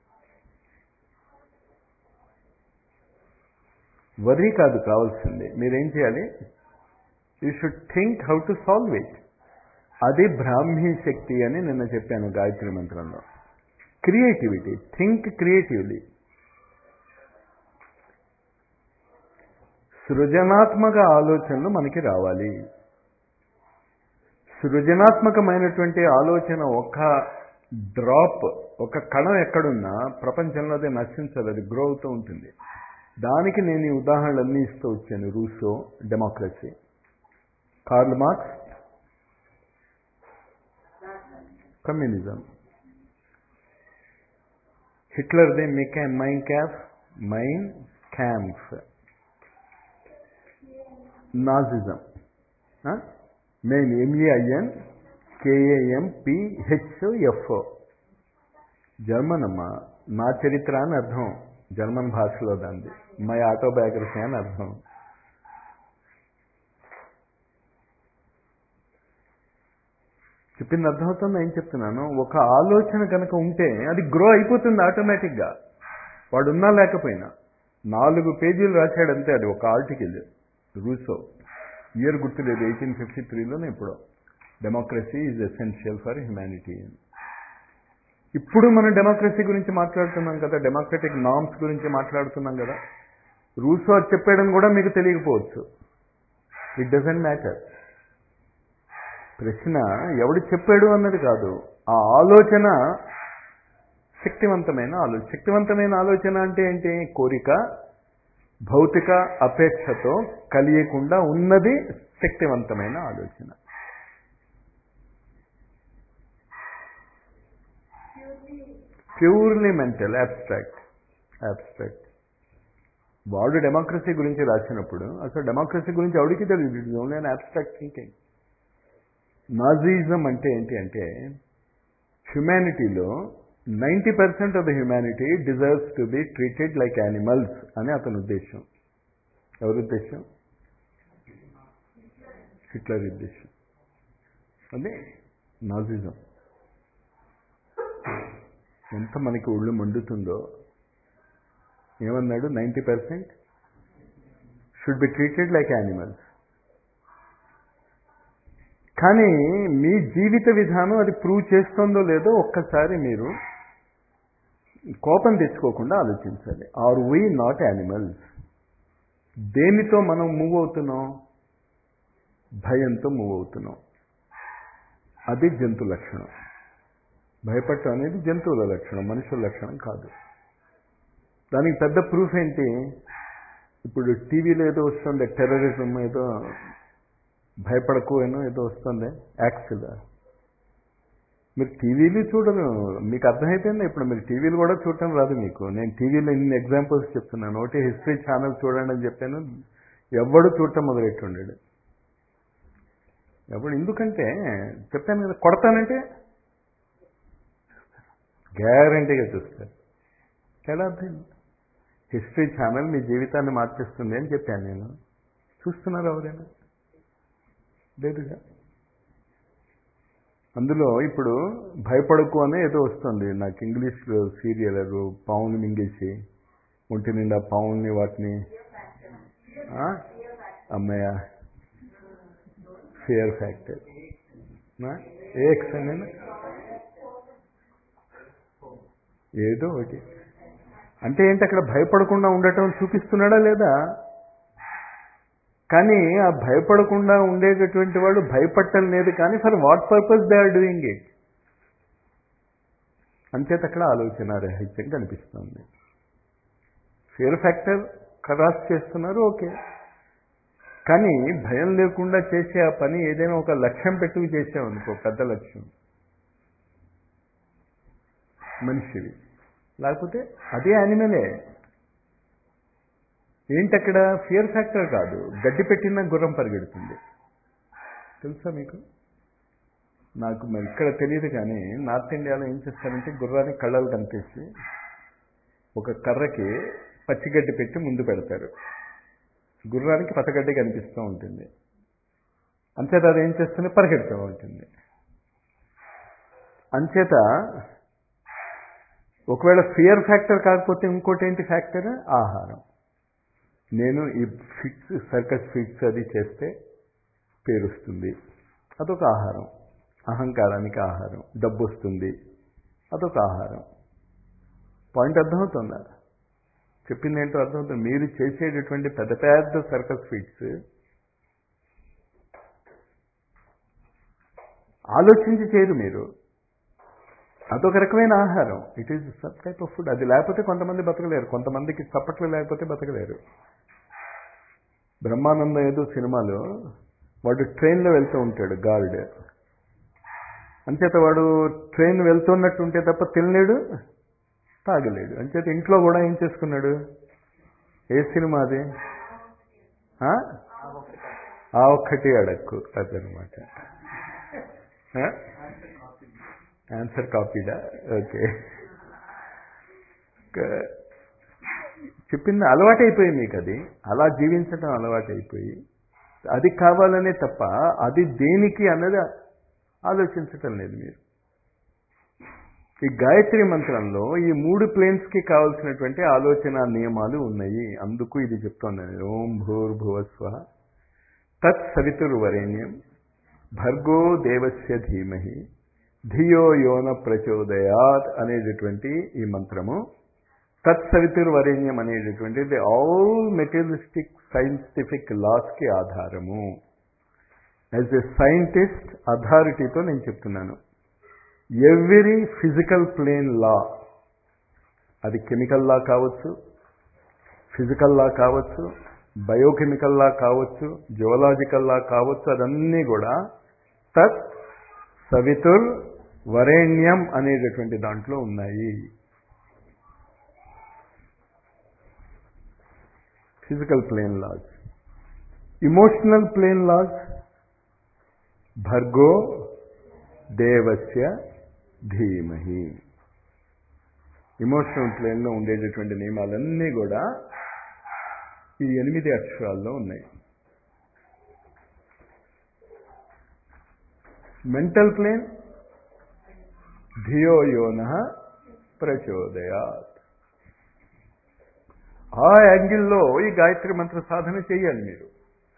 వరీ కాదు కావాల్సింది మీరేం చేయాలి you should think how to solve it అది బ్రాహ్మీ శక్తి అని నిన్న చెప్పాను గాయత్రి మంత్రంలో క్రియేటివిటీ థింక్ క్రియేటివ్లీ సృజనాత్మక ఆలోచనలు మనకి రావాలి సృజనాత్మకమైనటువంటి ఆలోచన ఒక డ్రాప్ ఒక కణం ఎక్కడున్నా ప్రపంచంలో అది నశించదు అది గ్రో అవుతూ ఉంటుంది దానికి నేను ఈ ఉదాహరణలన్నీ ఇస్తూ వచ్చాను Rousseau democracy Karl Marx communism హిట్లర్ది మికా Mein Kampf Mein Kampf Nazism Mein M A I N K A M P H F German అమ్మ నా చరిత్ర అని అర్థం జర్మన్ భాషలో దాన్ని మై ఆటోబయోగ్రఫీ అని అర్థం చెప్పింది అర్థమవుతుంది ఏం చెప్తున్నాను ఒక ఆలోచన కనుక ఉంటే అది గ్రో అయిపోతుంది ఆటోమేటిక్గా వాడు ఉన్నా లేకపోయినా నాలుగు పేజీలు రాశాడంతే అది ఒక ఆర్టికల్ రూసో ఇయర్ గుర్తులేదు ఎయిటీన్ ఫిఫ్టీ త్రీలోనే ఇప్పుడు democracy is essential for humanity ఇప్పుడు మనం డెమోక్రసీ గురించి మాట్లాడుతున్నాం కదా డెమోక్రటిక్ నామ్స్ గురించి మాట్లాడుతున్నాం కదా రూసో అది చెప్పడం కూడా మీకు తెలియకపోవచ్చు ఇట్ డజంట్ మ్యాటర్ ప్రశ్న ఎవడు చెప్పాడు అన్నది కాదు ఆ ఆలోచన శక్తివంతమైన ఆలోచన శక్తివంతమైన ఆలోచన అంటే ఏంటి కోరిక భౌతిక అపేక్షతో కలియకుండా ఉన్నది శక్తివంతమైన ఆలోచన ప్యూర్లీ మెంటల్ అబ్స్ట్రాక్ట్ అబ్స్ట్రాక్ట్ వాడు డెమోక్రసీ గురించి రాసినప్పుడు అసలు డెమోక్రసీ గురించి ఎవడికి తెలియదు it only an abstract thinking Nazism అంటే ఏంటి అంటే హ్యుమానిటీలో ninety percent of the humanity deserves to be treated like animals అని అతని ఉద్దేశం ఎవరి ఉద్దేశం హిట్లర్ ఉద్దేశం అదే నాజిజం ఎంత మనకి ఒళ్ళు మండుతుందో ఏమన్నాడు ninety percent should be treated like animals కానీ మీ జీవిత విధానం అది ప్రూవ్ చేస్తుందో లేదో ఒక్కసారి మీరు కోపం తెచ్చుకోకుండా ఆలోచించాలి ఆర్ వీ నాట్ యానిమల్స్ దేనితో మనం మూవ్ అవుతున్నాం భయంతో మూవ్ అవుతున్నాం అది జంతు లక్షణం భయపడటం అనేది జంతువుల లక్షణం మనుషుల లక్షణం కాదు దానికి పెద్ద ప్రూఫ్ ఏంటి ఇప్పుడు టీవీలో ఏదో వస్తుంది టెర్రరిజం ఏదో భయపడకు ఏనో ఏదో వస్తుంది యాక్సిల్ మీరు టీవీలు చూడరు మీకు అర్థమైపోయింది ఇప్పుడు మీరు టీవీలు కూడా చూడటం రాదు మీకు నేను టీవీలో ఇన్ని ఎగ్జాంపుల్స్ చెప్తున్నాను ఒకటి హిస్టరీ ఛానల్ చూడండి అని చెప్పాను ఎవడు చూడటం మొదలెట్టుండాడు ఎవడు ఎందుకంటే చెప్పాను కదా కొడతానంటే గ్యారంటీగా చూస్తారు ఎలా అర్థం హిస్టరీ ఛానల్ మీ జీవితాన్ని మార్చేస్తుంది అని చెప్పాను నేను చూస్తున్నారు ఎవరైనా లేదుగా అందులో ఇప్పుడు భయపడకు అనే ఏదో వస్తుంది నాకు ఇంగ్లీష్లో సీరియల్ అది పావుని మింగేసి ఒంటి నిండా పావుని వాటిని అమ్మయ్య ఫియర్ ఫ్యాక్టర్ ఏ ఎక్స్ నేను ఏదో ఒకటి అంటే ఏంటి అక్కడ భయపడకుండా ఉండటం చూపిస్తున్నాడా లేదా కానీ ఆ భయపడకుండా ఉండేటటువంటి వాడు భయపడటం లేదు కానీ for what purpose they are doing it అంచేత అక్కడ ఆలోచన రహిత్యం కనిపిస్తుంది ఫియర్ ఫ్యాక్టర్ క్రాస్ చేస్తున్నారు ఓకే కానీ భయం లేకుండా చేసే ఆ పని ఏదైనా ఒక లక్ష్యం పెట్టుకు చేసామనుకో పెద్ద లక్ష్యం మనిషివి లేకపోతే అదే యానిమలే ఏంటక్కడ ఫియర్ ఫ్యాక్టర్ కాదు గడ్డి పెట్టిన గుర్రం పరిగెడుతుంది తెలుసా మీకు నాకు మరి ఇక్కడ తెలియదు కానీ నార్త్ ఇండియాలో ఏం చేస్తారంటే గుర్రానికి కళ్ళలు కనిపించి ఒక కర్రకి పచ్చిగడ్డి పెట్టి ముందు పెడతారు గుర్రానికి పచ్చగడ్డి కనిపిస్తూ ఉంటుంది అంచేత అది ఏం చేస్తుంది పరిగెడుతూ ఉంటుంది అంచేత ఒకవేళ ఫియర్ ఫ్యాక్టర్ కాకపోతే ఇంకోటి ఏంటి ఫ్యాక్టర్ ఆహారం నేను ఈ ఫిట్స్ సర్కస్ ఫిట్స్ అది చేస్తే పేరుస్తుంది అదొక ఆహారం అహంకారానికి ఆహారం డబ్బు వస్తుంది అదొక ఆహారం పాయింట్ అర్థమవుతుందా చెప్పింది ఏంటో అర్థమవుతుంది మీరు చేసేటటువంటి పెద్ద పెద్ద సర్కస్ ఫిట్స్ ఆలోచించి చేయరు మీరు అదొక రకమైన ఆహారం it is subtype of food అది లేకపోతే కొంతమంది బతకలేరు కొంతమందికి చప్పట్లు లేకపోతే బతకలేరు బ్రహ్మానందం ఏదో సినిమాలో వాడు ట్రైన్లో వెళ్తూ ఉంటాడు గార్డ్ అంచేత వాడు ట్రైన్ వెళ్తున్నట్టు ఉంటే తప్ప తినలేడు తాగలేడు అంచేత ఇంట్లో కూడా ఏం చేసుకున్నాడు ఏ సినిమా అది ఆ ఒక్కటి అడక్కు అదనమాట ఆన్సర్ కాపీడా ఓకే చెప్పింది అలవాటైపోయి మీకు అది అలా జీవించడం అలవాటైపోయి అది కావాలనే తప్ప అది దేనికి అన్నది ఆలోచించటం లేదు మీరు ఈ గాయత్రి మంత్రంలో ఈ మూడు ప్లేన్స్కి కావలసినటువంటి ఆలోచన నియమాలు ఉన్నాయి అందుకు ఇది చెప్తోంది ఓం భూర్భువస్వ తత్ సవితుర్వరేణ్యం భర్గో దేవస్య ధీమహి ధియో యోన ప్రచోదయాత్ అనేటటువంటి ఈ మంత్రము తత్సవితుర్వరేణ్యం అనేటటువంటిది ఆల్ మెటీరియలిస్టిక్ సైంటిఫిక్ లాస్కి ఆధారము యాజ్ ఎ సైంటిస్ట్ అథారిటీతో నేను చెప్తున్నాను ఎవ్రీ ఫిజికల్ ప్లేన్ లా అది కెమికల్ లా కావచ్చు ఫిజికల్ లా కావచ్చు బయోకెమికల్ లా కావచ్చు జియోలాజికల్ లా కావచ్చు అదన్నీ కూడా తత్ సవితుర్ వరేణ్యం అనేటటువంటి దాంట్లో ఉన్నాయి physical plane laws emotional plane laws భర్గో దేవస్య ధీమహి ఇమోషనల్ ప్లేన్లో ఉండేటటువంటి నియమాలన్నీ కూడా ఈ ఎనిమిది అక్షరాల్లో ఉన్నాయి మెంటల్ ప్లేన్ ధియో యోన ప్రచోదయాత్ ఆ యాంగిల్లో ఈ గాయత్రి మంత్ర సాధన చేయాలి మీరు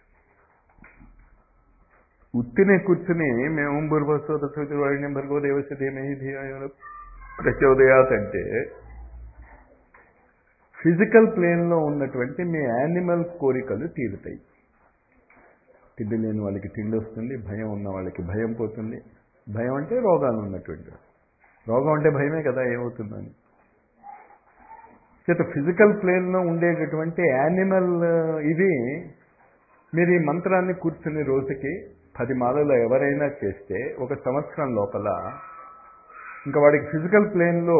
ఉత్తినే కూర్చుని మేము బుర్భస్వతవాడిని భర్గో దేవస్య ధీమహి ధియో యోన ప్రచోదయాత్ అంటే ఫిజికల్ ప్లేన్లో ఉన్నటువంటి మీ యానిమల్ కోరికలు తీరుతాయి తిండి లేని వాళ్ళకి తిండి వస్తుంది భయం ఉన్న వాళ్ళకి భయం పోతుంది భయం అంటే రోగాలు ఉన్నటువంటి రోగం అంటే భయమే కదా ఏమవుతుందని చేత ఫిజికల్ ప్లేన్లో ఉండేటటువంటి యానిమల్ ఇది మీరు ఈ మంత్రాన్ని కూర్చుని రోజుకి పది మాలలో ఎవరైనా చేస్తే ఒక సంవత్సరం లోపల ఇంకా వాడికి ఫిజికల్ ప్లేన్లో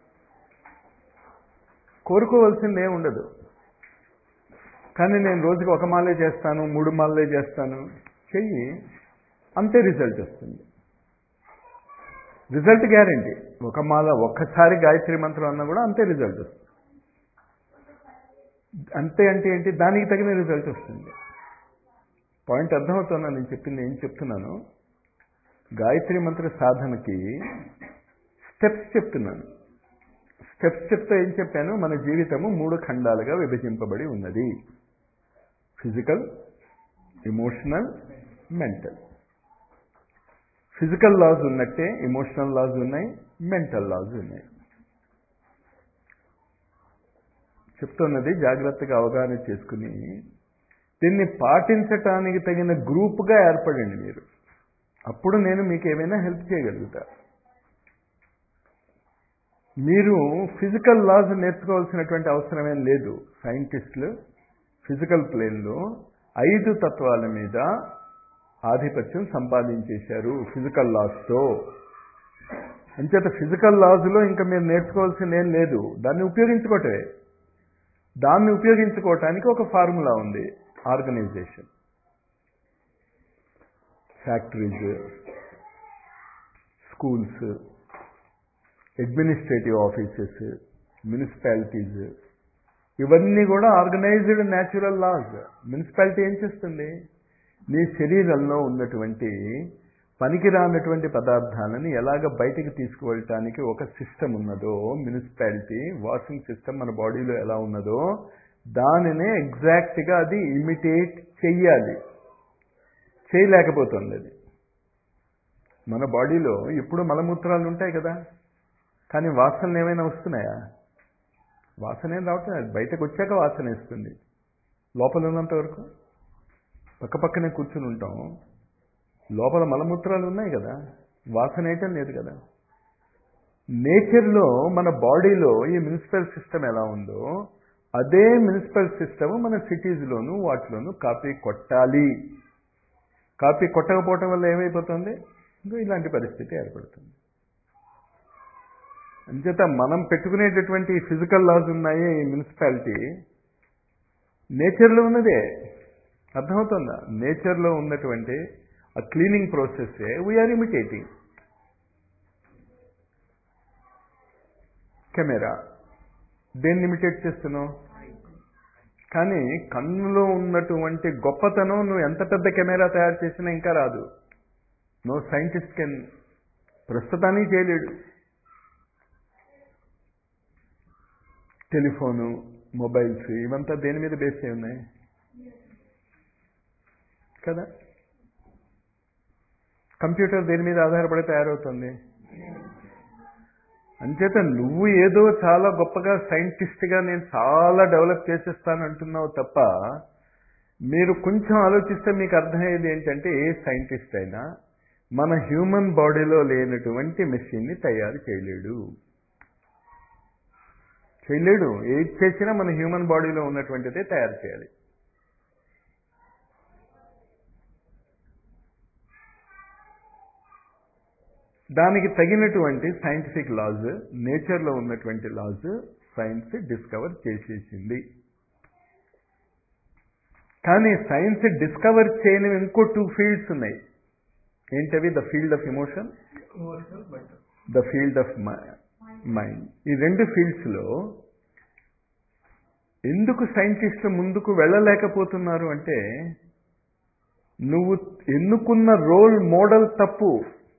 కోరుకోవాల్సిందే ఉండదు కానీ నేను రోజుకి ఒక మాలే చేస్తాను మూడు మాలే చేస్తాను చెయ్యి అంతే రిజల్ట్ వస్తుంది రిజల్ట్ గ్యారంటీ ఒక మాల ఒక్కసారి గాయత్రి మంత్రం అన్నా కూడా అంతే రిజల్ట్ వస్తుంది అంతే అంటే ఏంటి దానికి తగిన రిజల్ట్ వస్తుంది పాయింట్ అర్థమవుతున్నా నేను చెప్పింది ఏం చెప్తున్నాను గాయత్రి మంత్ర సాధనకి స్టెప్స్ చెప్తున్నాను స్టెప్స్ చెప్తే ఏం చెప్పాను మన జీవితము మూడు ఖండాలుగా విభజింపబడి ఉన్నది physical emotional mental physical laws ఉన్నట్టే ఇమోషనల్ లాస్ ఉన్నాయి మెంటల్ లాస్ ఉన్నాయి చెప్తున్నది జాగ్రత్తగా అవగాహన చేసుకుని దీన్ని పాటించటానికి తగిన గ్రూప్గా ఏర్పడండి మీరు అప్పుడు నేను మీకు ఏమైనా హెల్ప్ చేయగలుగుతా మీరు ఫిజికల్ లాస్ నేర్చుకోవాల్సినటువంటి అవసరమేం లేదు సైంటిస్టులు ఫిజికల్ ప్లేన్లో ఐదు తత్వాల మీద ఆధిపత్యం సంపాదించేశారు ఫిజికల్ లాస్తో అంచేత ఫిజికల్ లాస్లో ఇంకా మీరు నేర్చుకోవాల్సింది ఏం లేదు దాన్ని ఉపయోగించుకోవటమే దాన్ని ఉపయోగించుకోవటానికి ఒక ఫార్ములా ఉంది organisation factories schools administrative offices municipalities ఇవన్నీ కూడా ఆర్గనైజ్డ్ న్యాచురల్ లాస్ మున్సిపాలిటీ ఏం చేస్తుంది నీ శరీరంలో ఉన్నటువంటి పనికిరానటువంటి పదార్థాలను ఎలాగ బయటికి తీసుకువెళ్ళటానికి ఒక సిస్టమ్ ఉన్నదో మున్సిపాలిటీ వాషింగ్ సిస్టమ్ మన బాడీలో ఎలా ఉన్నదో దానినే ఎగ్జాక్ట్గా అది ఇమిటేట్ చెయ్యాలి చేయలేకపోతుంది అది మన బాడీలో ఇప్పుడు మలమూత్రాలు ఉంటాయి కదా కానీ వాసనలు ఏమైనా వస్తున్నాయా వాసన ఏం రావటం లేదు బయటకు వచ్చాక వాసన వేస్తుంది లోపల ఉన్నంత వరకు పక్క పక్కనే కూర్చుని ఉంటాం లోపల మలమూత్రాలు ఉన్నాయి కదా వాసన వేయటం లేదు కదా నేచర్లో మన బాడీలో ఈ మున్సిపల్ సిస్టమ్ ఎలా ఉందో అదే మున్సిపల్ సిస్టమ్ మన సిటీస్లోను వాటిలోనూ కాపీ కొట్టాలి కాపీ కొట్టకపోవటం వల్ల ఏమైపోతుంది ఇంకో ఇలాంటి పరిస్థితి ఏర్పడుతుంది అంచేత మనం పెట్టుకునేటటువంటి ఫిజికల్ లాస్ ఉన్నాయి ఈ మున్సిపాలిటీ నేచర్లో ఉన్నదే అర్థమవుతుందా నేచర్లో ఉన్నటువంటి ఆ cleaning process we're imitating camera దేన్ని ఇమిటేట్ చేస్తున్నావు కానీ కన్నులో ఉన్నటువంటి గొప్పతనం నువ్వు ఎంత పెద్ద కెమెరా తయారు చేసినా ఇంకా రాదు నో సైంటిస్ట్ కెన్ ప్రస్తుతానికి చేయలేడు టెలిఫోను మొబైల్స్ ఇవంతా దేని మీద బేస్ అయి ఉన్నాయి కదా కంప్యూటర్ దేని మీద ఆధారపడి తయారవుతుంది అంచేత నువ్వు ఏదో చాలా గొప్పగా సైంటిస్ట్గా నేను చాలా డెవలప్ చేసేస్తాను అంటున్నావు తప్ప మీరు కొంచెం ఆలోచిస్తే మీకు అర్థమయ్యేది ఏంటంటే ఏ సైంటిస్ట్ అయినా మన హ్యూమన్ బాడీలో లేనటువంటి మెషిన్ని తయారు చేయలేడు చేయలేడు ఏది చేసినా మన హ్యూమన్ బాడీలో ఉన్నటువంటిదే తయారు చేయాలి దానికి తగినటువంటి సైంటిఫిక్ లాస్ నేచర్లో ఉన్నటువంటి లాస్ సైన్స్ డిస్కవర్ చేసేసింది కానీ సైన్స్ డిస్కవర్ చేయని ఇంకో టూ ఫీల్డ్స్ ఉన్నాయి ఏంటవి the field of emotion emotional mental the field of mind ఈ రెండు ఫీల్డ్స్లో ఎందుకు సైంటిస్టులు ముందుకు వెళ్ళలేకపోతున్నారు అంటే నువ్వు ఎన్నుకున్న రోల్ మోడల్ తప్పు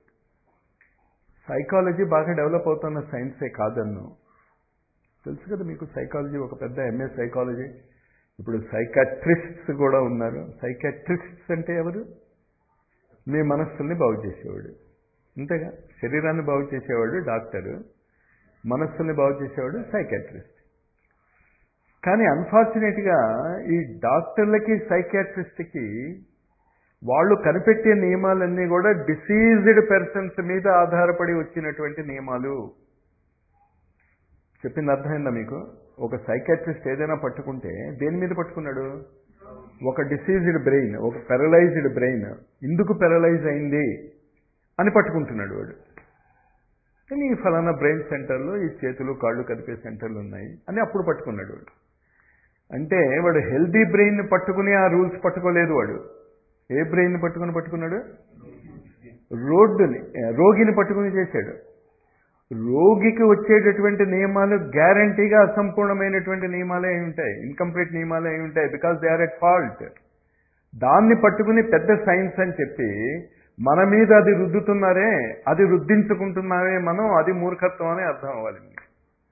సైకాలజీ బాగా డెవలప్ అవుతున్న సైన్సే కాదన్ను తెలుసు కదా మీకు సైకాలజీ ఒక పెద్ద ఎంఏ సైకాలజీ ఇప్పుడు సైకాట్రిస్ట్స్ కూడా ఉన్నారు సైకాట్రిస్ట్స్ అంటే ఎవరు మీ మనస్సుల్ని బాగు చేసేవాడు అంతేగా శరీరాన్ని బాగు చేసేవాడు డాక్టరు మనస్సుల్ని బాగు చేసేవాడు సైకాట్రిస్ట్ కానీ అన్ఫార్చునేట్గా ఈ డాక్టర్లకి సైకాట్రిస్ట్కి వాళ్ళు కనిపెట్టే నియమాలన్నీ కూడా డిసీజ్డ్ పర్సన్స్ మీద ఆధారపడి వచ్చినటువంటి నియమాలు చెప్పింది అర్థమైందా మీకు ఒక సైకాట్రిస్ట్ ఏదైనా పట్టుకుంటే దేని మీద పట్టుకున్నాడు ఒక డిసీజ్డ్ బ్రెయిన్ ఒక పెరలైజ్డ్ బ్రెయిన్ ఎందుకు పెరలైజ్ అయింది అని పట్టుకుంటున్నాడు వాడు కానీ ఈ ఫలానా బ్రెయిన్ సెంటర్లో ఈ చేతులు కాళ్ళు కదిపే సెంటర్లు ఉన్నాయి అని అప్పుడు పట్టుకున్నాడు వాడు అంటే వాడు హెల్దీ బ్రెయిన్ పట్టుకుని ఆ రూల్స్ పట్టుకోలేదు వాడు ఏ బ్రెయిన్ పట్టుకుని పట్టుకున్నాడు రోడ్డుని రోగిని పట్టుకుని చేశాడు రోగికి వచ్చేటటువంటి నియమాలు గ్యారంటీగా అసంపూర్ణమైనటువంటి నియమాలే అయి ఉంటాయి ఇన్కంప్లీట్ నియమాలే అయి ఉంటాయి because they are at fault దాన్ని పట్టుకుని పెద్ద సైన్స్ అని చెప్పి మన మీద అది రుద్దుతున్నారే అది రుద్దించుకుంటున్నామే మనం అది మూర్ఖత్వం అని అర్థం అవ్వాలి మీకు.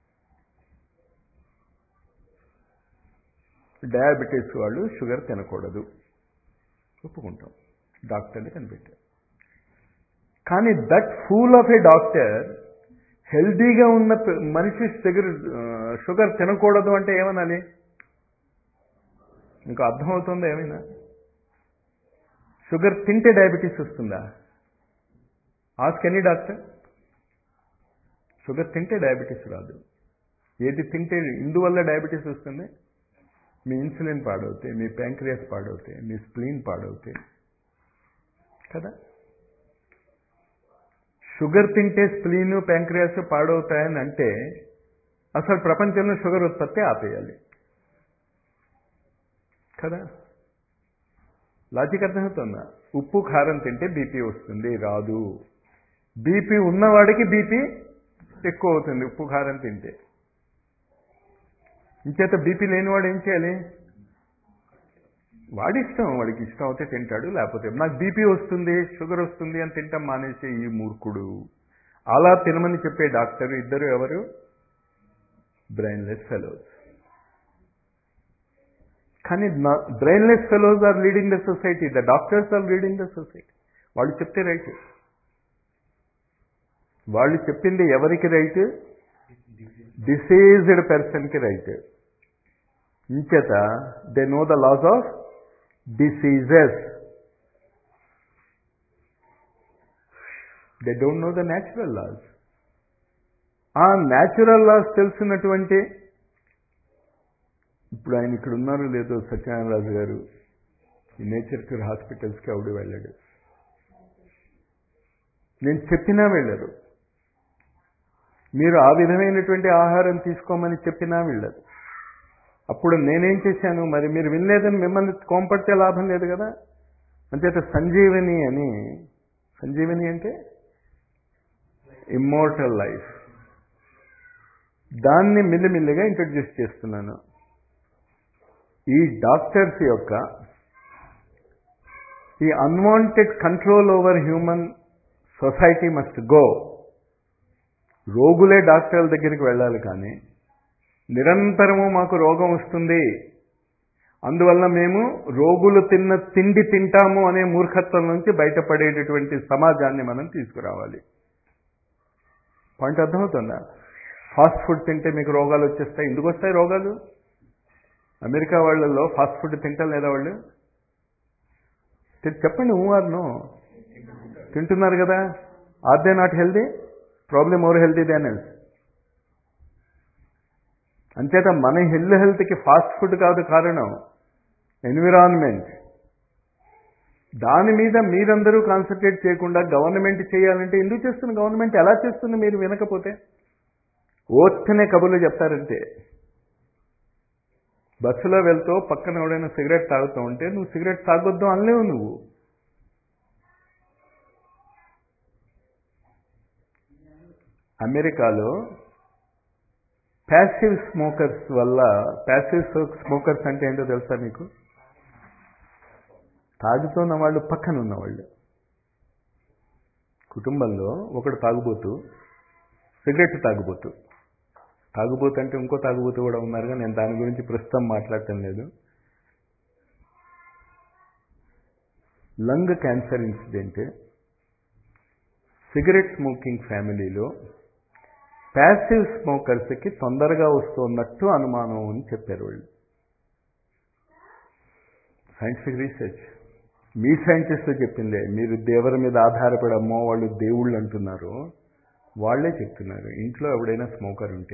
డయాబెటీస్ వాళ్ళు షుగర్ తినకూడదు ఒప్పుకుంటాం డాక్టర్ని కనిపెట్టారు కానీ that fool of a doctor హెల్దీగా ఉన్న ప- మనిషి షుగర్ షుగర్ తినకూడదు అంటే ఏమనాలి మీకు అర్థమవుతుందా ఏమైనా షుగర్ తింటే డయాబెటీస్ వస్తుందా ఆస్క్ ఎనీ డాక్టర్ షుగర్ తింటే డయాబెటీస్ రాదు ఏది తింటే ఇందువల్ల డయాబెటీస్ వస్తుంది మీ ఇన్సులిన్ పాడవుతాయి మీ ప్యాంక్రియాస్ పాడవుతాయి మీ స్ప్లీన్ పాడవుతాయి కదా షుగర్ తింటే స్ప్లీను ప్యాంక్రియాస్ పాడవుతాయని అంటే అసలు ప్రపంచంలో షుగర్ ఉత్పత్తి ఆపేయాలి కదా లాజిక్ అర్థమవుతుందా ఉప్పు కారం తింటే బీపీ వస్తుంది రాదు బీపీ ఉన్నవాడికి బీపీ ఎక్కువ అవుతుంది ఉప్పు కారం తింటే ఇంచేత బీపీ లేనివాడు ఏం చేయాలి వాడి ఇష్టం వాడికి ఇష్టం అయితే తింటాడు లేకపోతే నాకు బీపీ వస్తుంది షుగర్ వస్తుంది అని తింటాం మానేసే ఈ మూర్ఖుడు అలా తినమని చెప్పే డాక్టర్ ఇద్దరు ఎవరు బ్రెయిన్లెస్ ఫెలోస్ కానీ brainless fellows are leading the society the doctors are leading the society వాళ్ళు చెప్తే రైట్ వాళ్ళు చెప్పింది ఎవరికి రైట్ డిసీజ్డ్ పర్సన్కి రైట్ ఇంచేత they know the laws of diseases they don't know the natural laws ఆ న్యాచురల్ లాస్ తెలిసినటువంటి ఇప్పుడు ఆయన ఇక్కడ ఉన్నారు లేదో సత్యనారాయణ రాజు గారు ఈ నేచర్ క్యూర్ హాస్పిటల్స్కి ఆవిడ వెళ్ళాడు నేను చెప్పినా వెళ్ళరు మీరు ఆ విధమైనటువంటి ఆహారం తీసుకోమని చెప్పినా వెళ్ళరు అప్పుడు నేనేం చేశాను మరి మీరు వినలేదని మిమ్మల్ని కోంపడితే లాభం లేదు కదా అంచేత సంజీవని అని సంజీవని అంటే ఇమ్మోర్టల్ లైఫ్ దాన్ని మిల్లిమిల్లిగా ఇంట్రడ్యూస్ చేస్తున్నాను ఈ డాక్టర్స్ యొక్క ఈ unwanted control over human society must go రోగులే డాక్టర్ల దగ్గరికి వెళ్ళాలి కానీ నిరంతరము మాకు రోగం వస్తుంది అందువల్ల మేము రోగులు తిన్న తిండి తింటాము అనే మూర్ఖత్వం నుంచి బయటపడేటటువంటి సమాజాన్ని మనం తీసుకురావాలి పాయింట్ అర్థమవుతుందా ఫాస్ట్ ఫుడ్ తింటే మీకు రోగాలు వచ్చేస్తాయి ఎందుకు వస్తాయి రోగాలు అమెరికా వాళ్ళల్లో ఫాస్ట్ ఫుడ్ తింటారు లేదా వాళ్ళు తి- చెప్పండి ఊఆర్ను తింటున్నారు కదా are they not healthy problem over healthy then else అంచేత మన హెల్త్ హెల్త్కి ఫాస్ట్ ఫుడ్ కాదు కారణం ఎన్విరాన్మెంట్ దాని మీద మీరందరూ కాన్సన్ట్రేట్ చేయకుండా గవర్నమెంట్ చేయాలంటే ఎందుకు చేస్తుంది గవర్నమెంట్ ఎలా చేస్తుంది మీరు వినకపోతే ఓత్తనే కబుర్లు చెప్తారంటే బస్సులో వెళ్తూ పక్కన ఎవడైనా సిగరెట్ తాగుతూ ఉంటే నువ్వు సిగరెట్ తాగొద్దు అనలేవు నువ్వు అమెరికాలో ప్యాసివ్ స్మోకర్స్ వల్ల ప్యాసివ్ స్మోకర్స్ అంటే ఏంటో తెలుసా మీకు తాగుతున్న వాళ్ళు పక్కన ఉన్నవాళ్ళు కుటుంబంలో ఒకడు తాగుబోతూ సిగరెట్ తాగుబోతూ తాగుబోతు అంటే ఇంకో తాగుబోతు కూడా ఉన్నారుగా నేను దాని గురించి ప్రస్తుతం మాట్లాడటం లేదు lung cancer incident cigarette smoking ఫ్యామిలీలో ప్యాసివ్ స్మోకర్స్కి తొందరగా వస్తున్నట్టు అనుమానం అని చెప్పారు వాళ్ళు సైంటిఫిక్ రీసెర్చ్ మీ సైంటిస్ట్ చెప్పిందే మీరు దేవర మీద ఆధారపడి అమ్మో వాళ్ళు దేవుళ్ళు అంటున్నారు వాళ్లే చెప్తున్నారు ఇంట్లో ఎవడైనా స్మోకర్ ఉంటే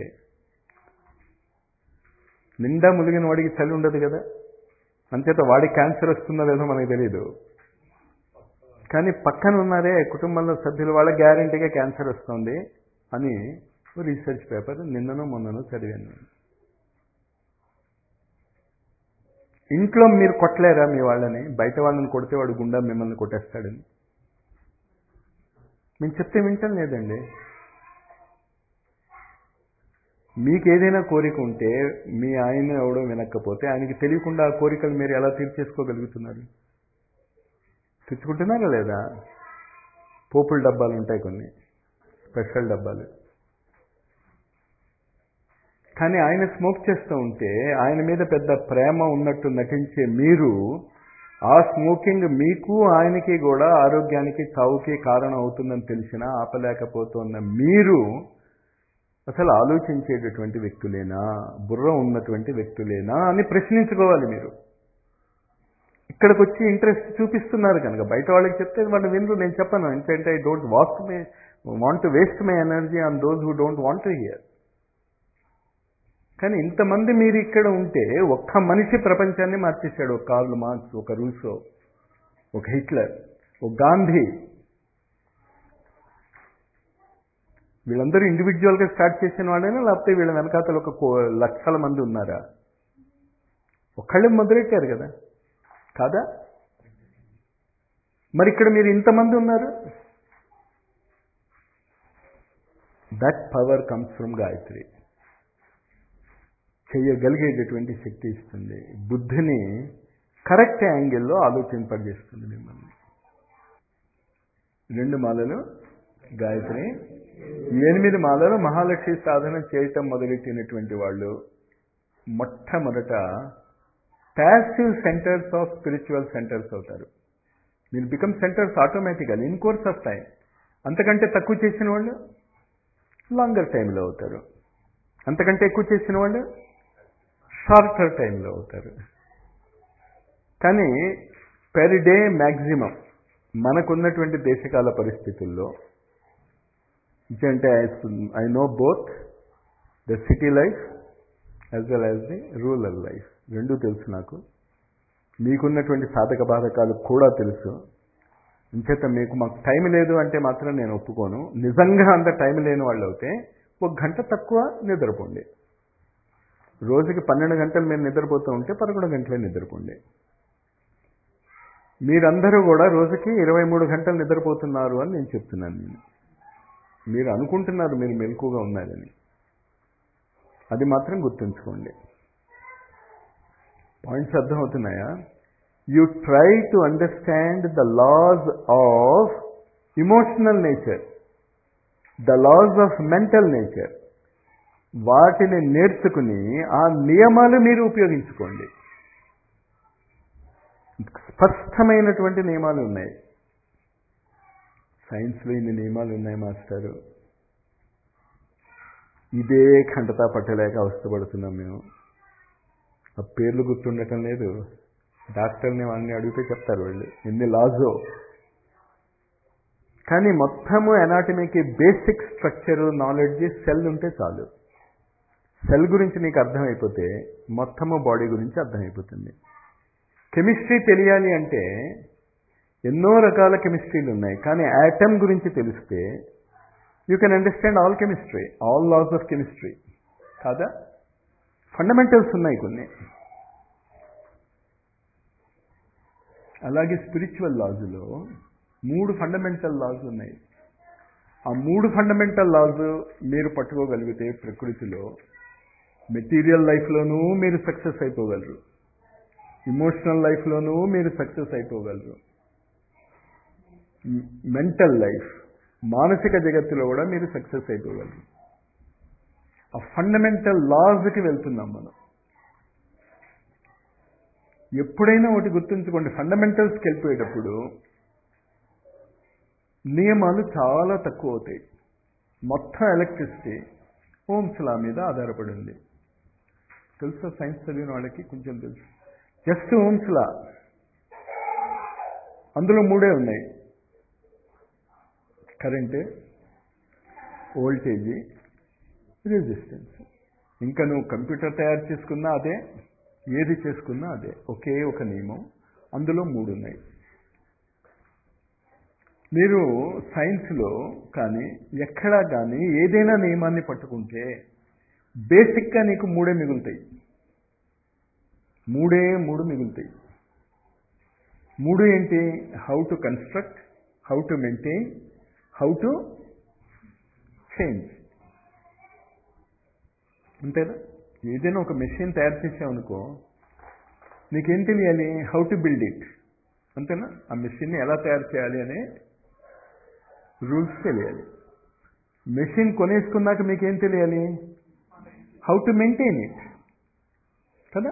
నిండా ములిగిన వాడికి చలి ఉండదు కదా అంచేత వాడికి క్యాన్సర్ వస్తుందో లేదో మనకు తెలియదు కానీ పక్కన ఉన్నారే కుటుంబంలో సభ్యులు వాళ్ళ గ్యారంటీగా క్యాన్సర్ వస్తుంది అని రీసెర్చ్ పేపర్ నిన్ననో మొన్ననో చదివాను ఇంట్లో మీరు కొట్టలేరా మీ వాళ్ళని బయట వాళ్ళని కొడితే వాడు గుండా మిమ్మల్ని కొట్టేస్తాడని మేము చెప్తే వింటం లేదండి మీకు ఏదైనా కోరిక ఉంటే మీ ఆయన ఎవడో వినకపోతే ఆయనకి తెలియకుండా ఆ కోరికలు మీరు ఎలా తీర్చేసుకోగలుగుతున్నారు తెచ్చుకుంటున్నారా లేదా పోపుల డబ్బాలు ఉంటాయి కొన్ని స్పెషల్ డబ్బాలు కానీ ఆయన స్మోక్ చేస్తూ ఉంటే ఆయన మీద పెద్ద ప్రేమ ఉన్నట్టు నటించే మీరు ఆ స్మోకింగ్ మీకు ఆయనకి కూడా ఆరోగ్యానికి చావుకి కారణం అవుతుందని తెలిసినా ఆపలేకపోతున్న మీరు అసలు ఆలోచించేటటువంటి వ్యక్తులేనా బుర్ర ఉన్నటువంటి వ్యక్తులేనా అని ప్రశ్నించుకోవాలి మీరు ఇక్కడికి వచ్చి ఇంట్రెస్ట్ చూపిస్తున్నారు కనుక బయట వాళ్ళకి చెప్తే వాళ్ళు వినరు నేను చెప్పను ఎందుకంటే I don't waste may want to waste my energy on those who don't want to hear కానీ ఇంతమంది మీరు ఇక్కడ ఉంటే ఒక్క మనిషి ప్రపంచాన్ని మార్చేశాడు ఒక కార్ల్ మార్క్స్ ఒక రూసో ఒక హిట్లర్ ఒక గాంధీ వీళ్ళందరూ ఇండివిజువల్గా స్టార్ట్ చేసిన వాళ్ళైనా లేకపోతే వీళ్ళ వెనకాతలు ఒక లక్షల మంది ఉన్నారా ఒక్కళ్ళే మొదలెట్టారు కదా కాదా మరి ఇక్కడ మీరు ఇంతమంది ఉన్నారు that power comes from Gayatri చేయగలిగేటటువంటి శక్తి ఇస్తుంది బుద్ధిని కరెక్ట్ యాంగిల్లో ఆలోచింపజేస్తుంది మిమ్మల్ని రెండు మాలలు గాయత్రి ఎనిమిది మాలలు మహాలక్ష్మి సాధన చేయటం మొదలెట్టినటువంటి వాళ్ళు మొట్టమొదట passive centres of spiritual centres అవుతారు మీరు become centres automatical in course of time అంతకంటే తక్కువ చేసిన వాళ్ళు లాంగర్ టైంలో అవుతారు అంతకంటే ఎక్కువ చేసిన వాళ్ళు షార్టర్ టైంలో అవుతారు కానీ పెర్ డే మ్యాక్సిమం మనకున్నటువంటి దేశకాల పరిస్థితుల్లో అంటే I know both the city life as well as the rural life రెండూ తెలుసు నాకు మీకున్నటువంటి సాధక బాధకాలు కూడా తెలుసు ఇంచేత మీకు మాకు టైం లేదు అంటే మాత్రం నేను ఒప్పుకోను నిజంగా అంత టైం లేని వాళ్ళు అయితే ఒక గంట తక్కువ నిద్రపోండి రోజుకి పన్నెండు గంటలు మీరు నిద్రపోతూ ఉంటే పదకొండు గంటలే నిద్రపోండి మీరందరూ కూడా రోజుకి ఇరవై మూడు గంటలు నిద్రపోతున్నారు అని నేను చెప్తున్నాను నేను మీరు అనుకుంటున్నారు మీరు మెలకుగా ఉన్నారని అది మాత్రం గుర్తుంచుకోండి పాయింట్స్ అర్థమవుతున్నాయా you try to understand the laws of emotional nature the laws of mental nature వాటిని నేర్చుకుని ఆ నియమాలు మీరు ఉపయోగించుకోండి స్పష్టమైనటువంటి నియమాలు ఉన్నాయి సైన్స్లో ఇన్ని నియమాలు ఉన్నాయి మాస్టారు ఇదే ఖండతా పట్టలేక అవస్థపడుతున్నాం మేము ఆ పేర్లు గుర్తుండటం లేదు డాక్టర్ని వాళ్ళని అడిగితే చెప్తారు వాళ్ళు ఎన్ని లాజో కానీ మొత్తము ఎనాటమీకి బేసిక్ స్ట్రక్చర్ నాలెడ్జ్ సెల్ ఉంటే చాలు సెల్ గురించి నీకు అర్థమైపోతే మొత్తము బాడీ గురించి అర్థమైపోతుంది కెమిస్ట్రీ తెలియాలి అంటే ఎన్నో రకాల కెమిస్ట్రీలు ఉన్నాయి కానీ యాటమ్ గురించి తెలిస్తే you can understand all chemistry all laws of chemistry కాదా ఫండమెంటల్స్ ఉన్నాయి కొన్ని అలాగే స్పిరిచువల్ లాజులో మూడు ఫండమెంటల్ లాస్ ఉన్నాయి ఆ మూడు ఫండమెంటల్ లాస్ మీరు పట్టుకోగలిగితే ప్రకృతిలో మెటీరియల్ లైఫ్లోనూ మీరు సక్సెస్ అయిపోగలరు ఇమోషనల్ లైఫ్లోనూ మీరు సక్సెస్ అయిపోగలరు మెంటల్ లైఫ్ మానసిక జగత్తులో కూడా మీరు సక్సెస్ అయిపోగలరు ఆ ఫండమెంటల్ లాస్కి వెళ్తున్నాం మనం ఎప్పుడైనా ఒకటి గుర్తుంచుకోండి ఫండమెంటల్స్కి వెళ్ళిపోయేటప్పుడు నియమాలు చాలా తక్కువ అవుతాయి మొత్తం ఎలక్ట్రిసిటీ ఓమ్స్ లా మీద ఆధారపడి ఉంది తెలుసా సైన్స్ చదివిన వాళ్ళకి కొంచెం తెలుసు జస్ట్ ఓమ్స్ లా అందులో మూడే ఉన్నాయి కరెంటు వోల్టేజీ రెసిస్టెన్స్ ఇంకా నువ్వు కంప్యూటర్ తయారు చేసుకున్నా అదే ఏది చేసుకున్నా అదే ఒకే ఒక నియమం అందులో మూడు ఉన్నాయి మీరు సైన్స్లో కానీ ఎక్కడా కానీ ఏదైనా నియమాన్ని పట్టుకుంటే బేసిక్గా నీకు మూడే మిగులుతాయి మూడే మూడు మిగులుతాయి మూడు ఏంటి how to construct how to maintain how to change అంతేనా ఏదైనా ఒక మెషిన్ తయారు చేసామనుకో నీకేం తెలియాలి హౌ టు బిల్డ్ ఇట్ అంతేనా ఆ మెషిన్ని ఎలా తయారు చేయాలి అనే రూల్స్ తెలియాలి మెషిన్ కొనేసుకున్నాక మీకేం తెలియాలి హౌ టు మెయింటైన్ ఇట్ కదా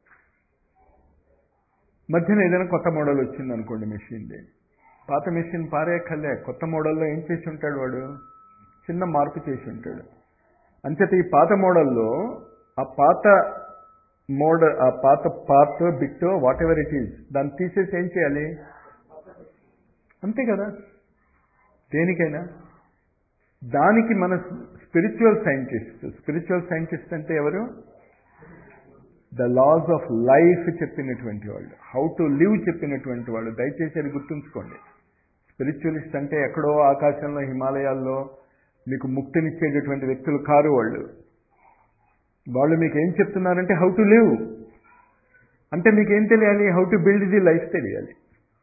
మధ్యన ఏదైనా కొత్త మోడల్ వచ్చింది అనుకోండి మెషిన్ది పాత మెషిన్ పారేయక్కర్లే కొత్త మోడల్లో ఏం చేసి ఉంటాడు వాడు చిన్న మార్పు చేసి ఉంటాడు అంచేత ఈ పాత మోడల్లో ఆ పాత మోడల్ ఆ పాత part bit whatever it is దాన్ని తీసేసి ఏం చేయాలి అంతే కదా దేనికైనా దానికి మన స్పిరిచువల్ సైంటిస్ట్ స్పిరిచువల్ సైంటిస్ట్ అంటే ఎవరు ద లాస్ ఆఫ్ లైఫ్ చెప్పినటువంటి వాళ్ళు హౌ టు లివ్ చెప్పినటువంటి వాళ్ళు దయచేసి అది గుర్తుంచుకోండి స్పిరిచువలిస్ట్ అంటే ఎక్కడో ఆకాశంలో హిమాలయాల్లో మీకు ముక్తినిచ్చేటటువంటి వ్యక్తులు కారు వాళ్ళు వాళ్ళు మీకు ఏం చెప్తున్నారంటే హౌ టు లివ్ అంటే మీకు ఏం తెలియాలి how to build the life తెలియాలి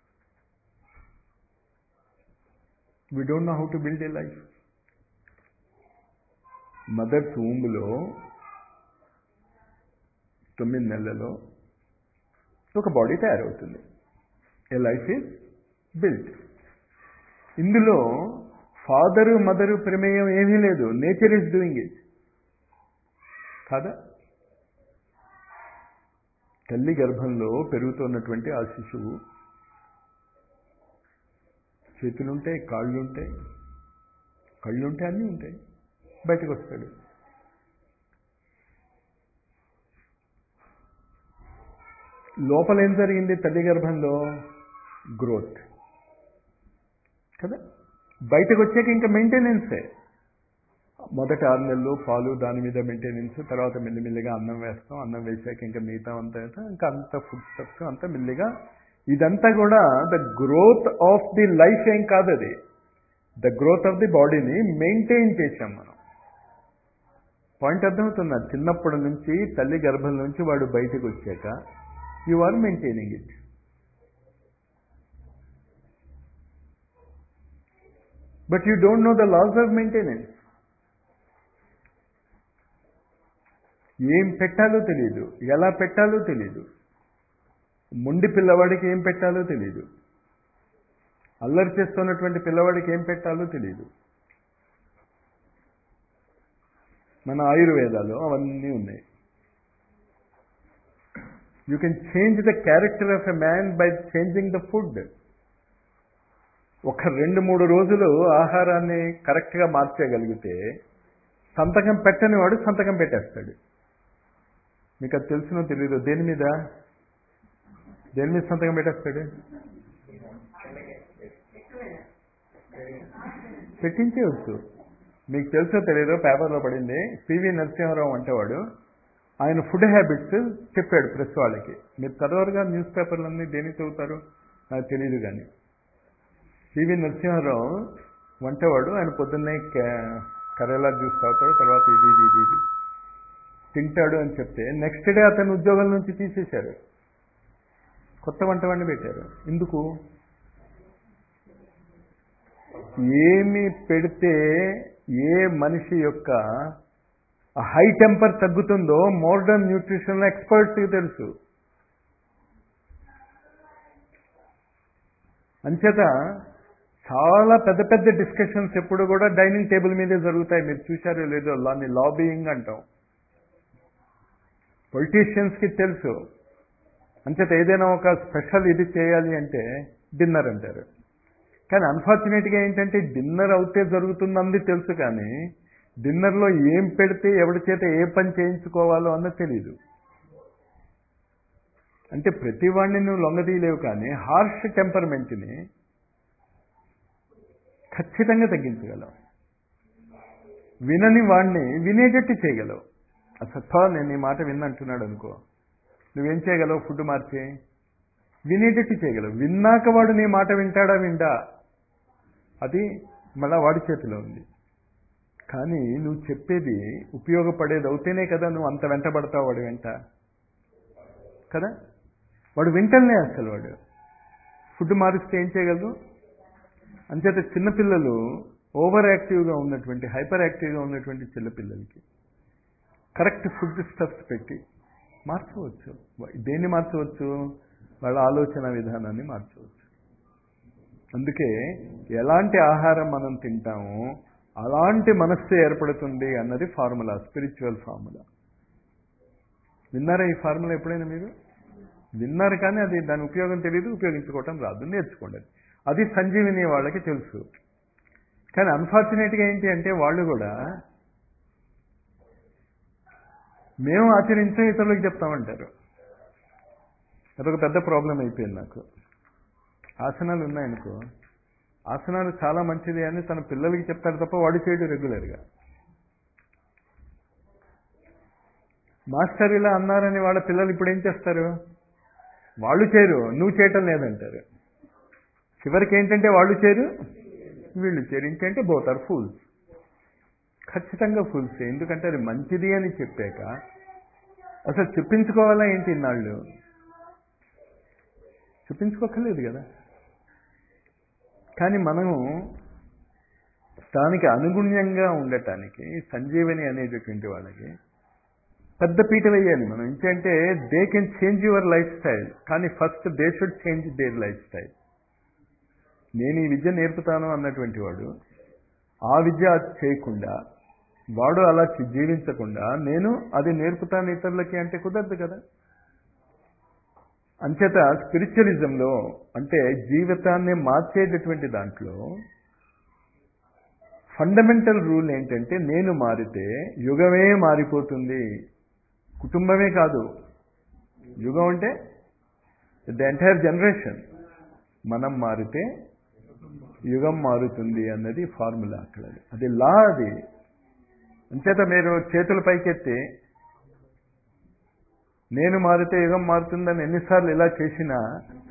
we don't know how to build a life mother's ఊంబులో తొమ్మిది నెలలలో ఒక బాడీ తయారవుతుంది ఏ లైఫ్ ఈజ్ బిల్డ్ ఇందులో ఫాదరు మదరు ప్రమేయం ఏమీ లేదు నేచర్ ఈజ్ డూయింగ్ ఇట్ కాదా తల్లి గర్భంలో పెరుగుతున్నటువంటి ఆ శిశువు చేతులుంటాయి కాళ్ళుంటాయి కళ్ళుంటాయి అన్నీ ఉంటాయి బయటకు వస్తాడు లోపల ఏం జరిగింది తల్లి గర్భంలో గ్రోత్ కదా బయటకు వచ్చాక ఇంకా మెయింటెనెన్సే మొదటి ఆరు నెలలు పాలు దాని మీద మెయింటెనెన్స్ తర్వాత మెల్లిమెల్లిగా అన్నం వేస్తాం అన్నం వేసాక ఇంకా మిగతా అంతా ఇంకా అంత ఫుడ్ స్టఫ్స్ అంతా మెల్లిగా ఇదంతా కూడా the growth of the life ఏం కాదు అది ద గ్రోత్ ఆఫ్ ది బాడీని మెయింటైన్ చేశాం మనం పాయింట్ అర్థమవుతుందా చిన్నప్పటి నుంచి తల్లి గర్భం నుంచి వాడు బయటకు వచ్చాక you are maintaining it but you don't know the laws of maintenance ఏం పెట్టాలో తెలియదు ఎలా పెట్టాలో తెలియదు మొండి పిల్లవాడికి ఏం పెట్టాలో తెలియదు అల్లరి చేస్తున్నటువంటి పిల్లవాడికి ఏం పెట్టాలో తెలియదు మన ఆయుర్వేదాలు అవన్నీ ఉన్నాయి you can change the character of a man by changing the food ఒక రెండు మూడు రోజులు ఆహారాన్ని కరెక్ట్గా మార్చేయగలిగితే సంతకం పెట్టని వాడు సంతకం పెట్టేస్తాడు మీకు అది తెలుసునో తెలియదు దేని మీద దేని మీద సంతకం పెట్టేస్తాడు పెట్టించేయచ్చు మీకు తెలుసో తెలియదో పేపర్లో పడింది పివి నరసింహారావు అంటేవాడు ఆయన ఫుడ్ హ్యాబిట్స్ చెప్పాడు ప్రెస్ వాళ్ళకి మీరు చదవరుగా న్యూస్ పేపర్లన్నీ దేనికి చదువుతారు నాకు తెలియదు కానీ పివి నరసింహారావు వంటవాడు ఆయన పొద్దున్నే కరేలా జ్యూస్ తాగుతాడు తర్వాత ఇది ఇది ఇది ఇది తింటాడు అని చెప్తే నెక్స్ట్ డే అతను ఉద్యోగం నుంచి తీసేశారు కొత్త వంటవాడిని పెట్టారు ఎందుకు ఏమి పెడితే ఏ మనిషి యొక్క హై టెంపర్ తగ్గుతుందో మోడర్న్ న్యూట్రిషన్ ఎక్స్పర్ట్స్కి తెలుసు అంచేత చాలా పెద్ద పెద్ద డిస్కషన్స్ ఎప్పుడు కూడా డైనింగ్ టేబుల్ మీదే జరుగుతాయి మీరు చూశారో లేదో దాన్ని లాబీయింగ్ అంటాం పొలిటీషియన్స్కి తెలుసు అంచేత ఏదైనా ఒక స్పెషల్ ఇది చేయాలి అంటే డిన్నర్ అంటారు కానీ అన్ఫార్చునేట్గా ఏంటంటే డిన్నర్ అవుతే జరుగుతుందంది తెలుసు కానీ డిన్నర్లో ఏం పెడితే ఎవరి చేత ఏ పని చేయించుకోవాలో అన్నది తెలియదు అంటే ప్రతి వాడిని నువ్వు లొంగదీయలేవు కానీ హార్ష్ టెంపర్మెంట్ని ఖచ్చితంగా తగ్గించగలవు వినని వాడిని వినేటట్టు చేయగలవు అసలు నేను ఈ మాట విన్నంటున్నాడు అనుకో నువ్వేం చేయగలవు ఫుడ్ మార్చి వినేటట్టు చేయగలవు విన్నాక వాడు నీ మాట వింటాడా వింటా అది మళ్ళా వాడి చేతిలో ఉంది కానీ నువ్వు చెప్పేది ఉపయోగపడేది అవుతేనే కదా నువ్వు అంత వెంటబడతావు వాడు వెంట కదా వాడు వింటలే అసలు వాడు ఫుడ్ మారిస్తే ఏం చేయగలరు అంచేత చిన్నపిల్లలు ఓవర్ యాక్టివ్గా ఉన్నటువంటి హైపర్ యాక్టివ్గా ఉన్నటువంటి చిన్నపిల్లలకి కరెక్ట్ ఫుడ్ స్టఫ్స్ పెట్టి మార్చవచ్చు దేన్ని మార్చవచ్చు వాళ్ళ ఆలోచన విధానాన్ని మార్చవచ్చు అందుకే ఎలాంటి ఆహారం మనం తింటామో అలాంటి మనస్సు ఏర్పడుతుంది అన్నది ఫార్ములా స్పిరిచువల్ ఫార్ములా విన్నారా ఈ ఫార్ములా ఎప్పుడైనా మీరు విన్నారు కానీ అది దాని ఉపయోగం తెలియదు ఉపయోగించుకోవటం రాదు నేర్చుకోండి అది సంజీవిని వాళ్ళకి తెలుసు కానీ అన్ఫార్చునేట్గా ఏంటి అంటే వాళ్ళు కూడా మేము ఆచరించే ఇతరులకు చెప్తామంటారు అదొక పెద్ద ప్రాబ్లం అయిపోయింది నాకు ఆసనాలు ఉన్నాయనుకో ఆసనాలు చాలా మంచిది అని తన పిల్లలకి చెప్తారు తప్ప వాడు చేయడు రెగ్యులర్గా మాస్టర్ ఇలా అన్నారని వాళ్ళ పిల్లలు ఇప్పుడు ఏం చేస్తారు వాళ్ళు చేయరు నువ్వు చేయటం లేదంటారు చివరికి ఏంటంటే వాళ్ళు చేరు వీళ్ళు చేరు ఇంకేంటే బోతారు ఫూల్స్ ఖచ్చితంగా ఫుల్స్ ఎందుకంటే అది మంచిది అని చెప్పాక అసలు చెప్పించుకోవాలా ఏంటి ఇన్నాళ్ళు చెప్పించుకోకలేదు కదా కానీ మనము దానికి అనుగుణ్యంగా ఉండటానికి సంజీవని అనేటటువంటి వాళ్ళకి పెద్ద పీట వేయాలి మనం ఏంటంటే they can change your lifestyle కానీ first they should change their lifestyle నేను ఈ విద్య నేర్పుతాను అన్నటువంటి వాడు ఆ విద్య చేయకుండా వాడు అలా జీవించకుండా నేను అది నేర్పుతాను ఇతరులకి అంటే కుదరదు కదా అంచేత స్పిరిచువలిజంలో అంటే జీవితాన్ని మార్చేటటువంటి దాంట్లో ఫండమెంటల్ రూల్ ఏంటంటే నేను మారితే యుగమే మారిపోతుంది కుటుంబమే కాదు యుగం అంటే ద ఎంటైర్ జనరేషన్ మనం మారితే యుగం మారుతుంది అన్నది ఫార్ములా అక్కడ అది లా అది అంచేత మీరు చేతుల పైకెత్తి నేను మారితే యుగం మారుతుందని ఎన్నిసార్లు ఇలా చేసినా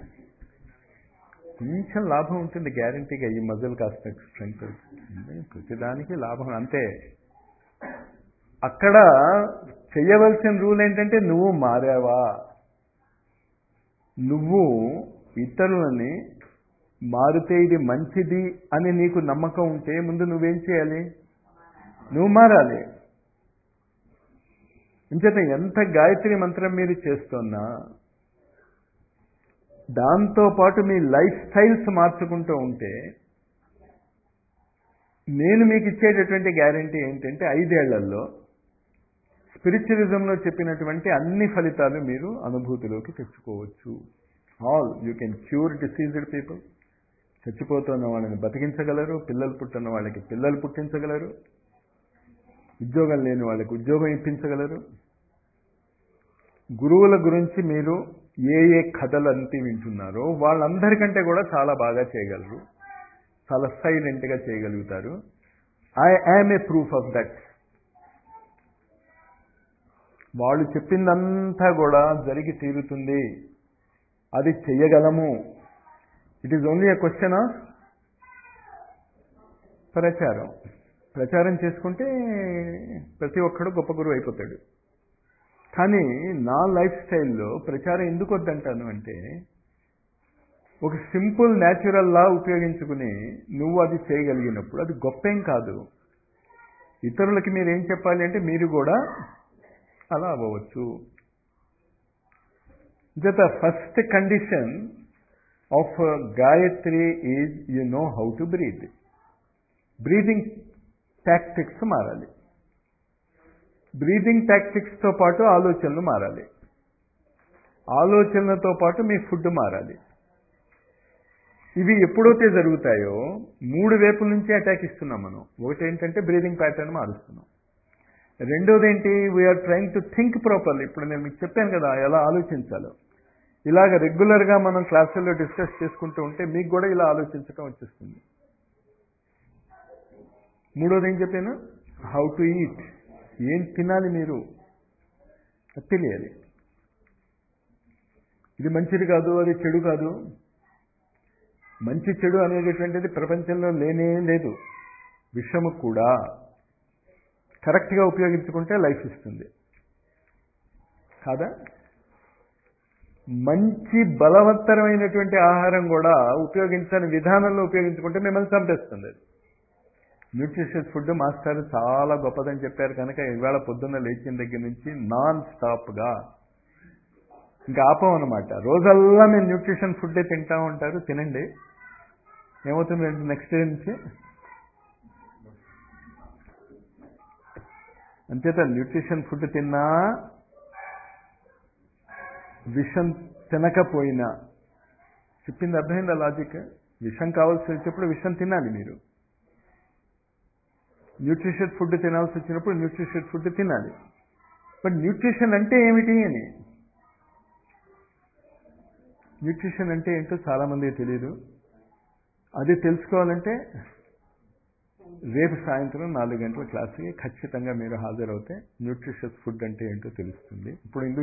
కొంచెం లాభం ఉంటుంది గ్యారంటీగా ఈ మజిల్ కాస్త స్ట్రెంగ్త్ ప్రతిదానికి లాభం అంతే అక్కడ చెయ్యవలసిన రూల్ ఏంటంటే నువ్వు మారావా నువ్వు ఇతరులని మారితే ఇది మంచిది అని నీకు నమ్మకం ఉంటే ముందు నువ్వేం చేయాలి నువ్వు మారాలి ఇంచేత ఎంత గాయత్రి మంత్రం మీరు చేస్తున్నా దాంతో పాటు మీ లైఫ్ స్టైల్స్ మార్చుకుంటూ ఉంటే నేను మీకు ఇచ్చేటటువంటి గ్యారంటీ ఏంటంటే ఐదేళ్లలో స్పిరిచువలిజంలో చెప్పినటువంటి అన్ని ఫలితాలు మీరు అనుభూతిలోకి తెచ్చుకోవచ్చు all you can cure diseased people చచ్చిపోతున్న వాళ్ళని బతికించగలరు పిల్లలు పుట్టిన వాళ్ళకి పిల్లలు పుట్టించగలరు ఉద్యోగం లేని వాళ్ళకి ఉద్యోగం ఇప్పించగలరు గురువుల గురించి మీరు ఏ ఏ కథలు అంతి వింటున్నారో వాళ్ళందరికంటే కూడా చాలా బాగా చేయగలరు చాలా సైలెంట్గా చేయగలుగుతారు I am a proof of that వాళ్ళు చెప్పిందంతా కూడా జరిగి తీరుతుంది అది చెయ్యగలము it is only a question of ప్రచారం ప్రచారం చేసుకుంటే ప్రతి ఒక్కడు గొప్ప గురువు అయిపోతాడు కానీ నా లైఫ్ స్టైల్లో ప్రచారం ఎందుకు వద్దంటాను అంటే ఒక సింపుల్ న్యాచురల్ లా ఉపయోగించుకుని నువ్వు అది చేయగలిగినప్పుడు అది గొప్పేం కాదు ఇతరులకి మీరు ఏం చెప్పాలి అంటే మీరు కూడా అలా అవ్వవచ్చు జత first condition of Gayatri is you know how to breathe breathing tactics మారాలి బ్రీదింగ్ టాక్టిక్స్తో పాటు ఆలోచనలు మారాలి ఆలోచనలతో పాటు మీ ఫుడ్ మారాలి ఇవి ఎప్పుడైతే జరుగుతాయో మూడు వైపుల నుంచి అటాక్ ఇస్తున్నాం మనం ఒకటి ఏంటంటే బ్రీదింగ్ ప్యాటర్న్ మారుస్తున్నాం రెండోది ఏంటి we're trying to think properly ఇప్పుడు నేను మీకు చెప్పాను కదా ఎలా ఆలోచించాలో ఇలాగ రెగ్యులర్గా మనం క్లాసుల్లో డిస్కస్ చేసుకుంటూ ఉంటే మీకు కూడా ఇలా ఆలోచించడం వచ్చేస్తుంది మూడోది ఏం చెప్పాను హౌ టు ఈట్ ఏం తినాలి మీరు అది తెలియాలి ఇది మంచిది కాదు అది చెడు కాదు మంచి చెడు అనేటటువంటిది ప్రపంచంలో లేనే లేదు విషము కూడా కరెక్ట్గా ఉపయోగించుకుంటే లైఫ్ ఇస్తుంది కాదా మంచి బలవత్తరమైనటువంటి ఆహారం కూడా ఉపయోగించని విధానంలో ఉపయోగించుకుంటే మిమ్మల్ని చంపేస్తుంది అది న్యూట్రిషియస్ ఫుడ్ మాస్టర్ చాలా గొప్పదని చెప్పారు కనుక ఇవాళ పొద్దున్న లేచిన దగ్గర నుంచి నాన్ స్టాప్గా ఇంకా ఆపం అనమాట రోజల్లా మీరు న్యూట్రిషన్ ఫుడ్డే తింటా ఉంటారు తినండి ఏమవుతుంది నెక్స్ట్ డే నుంచి అంతేత న్యూట్రిషన్ ఫుడ్ తిన్నా విషం తినకపోయినా చెప్పింది అర్థమైందా లాజిక్ విషం కావాల్సి వచ్చినప్పుడు విషం తినాలి మీరు న్యూట్రిషియస్ ఫుడ్ తినాల్సి వచ్చినప్పుడు న్యూట్రిషియస్ ఫుడ్ తినాలి బట్ న్యూట్రిషన్ అంటే ఏమిటి అని న్యూట్రిషన్ అంటే ఏంటో చాలామందికి తెలియదు అది తెలుసుకోవాలంటే రేపు సాయంత్రం నాలుగు గంటల క్లాస్కి ఖచ్చితంగా మీరు హాజరవుతే న్యూట్రిషియస్ ఫుడ్ అంటే ఏంటో తెలుస్తుంది ఇప్పుడు ఇందుకు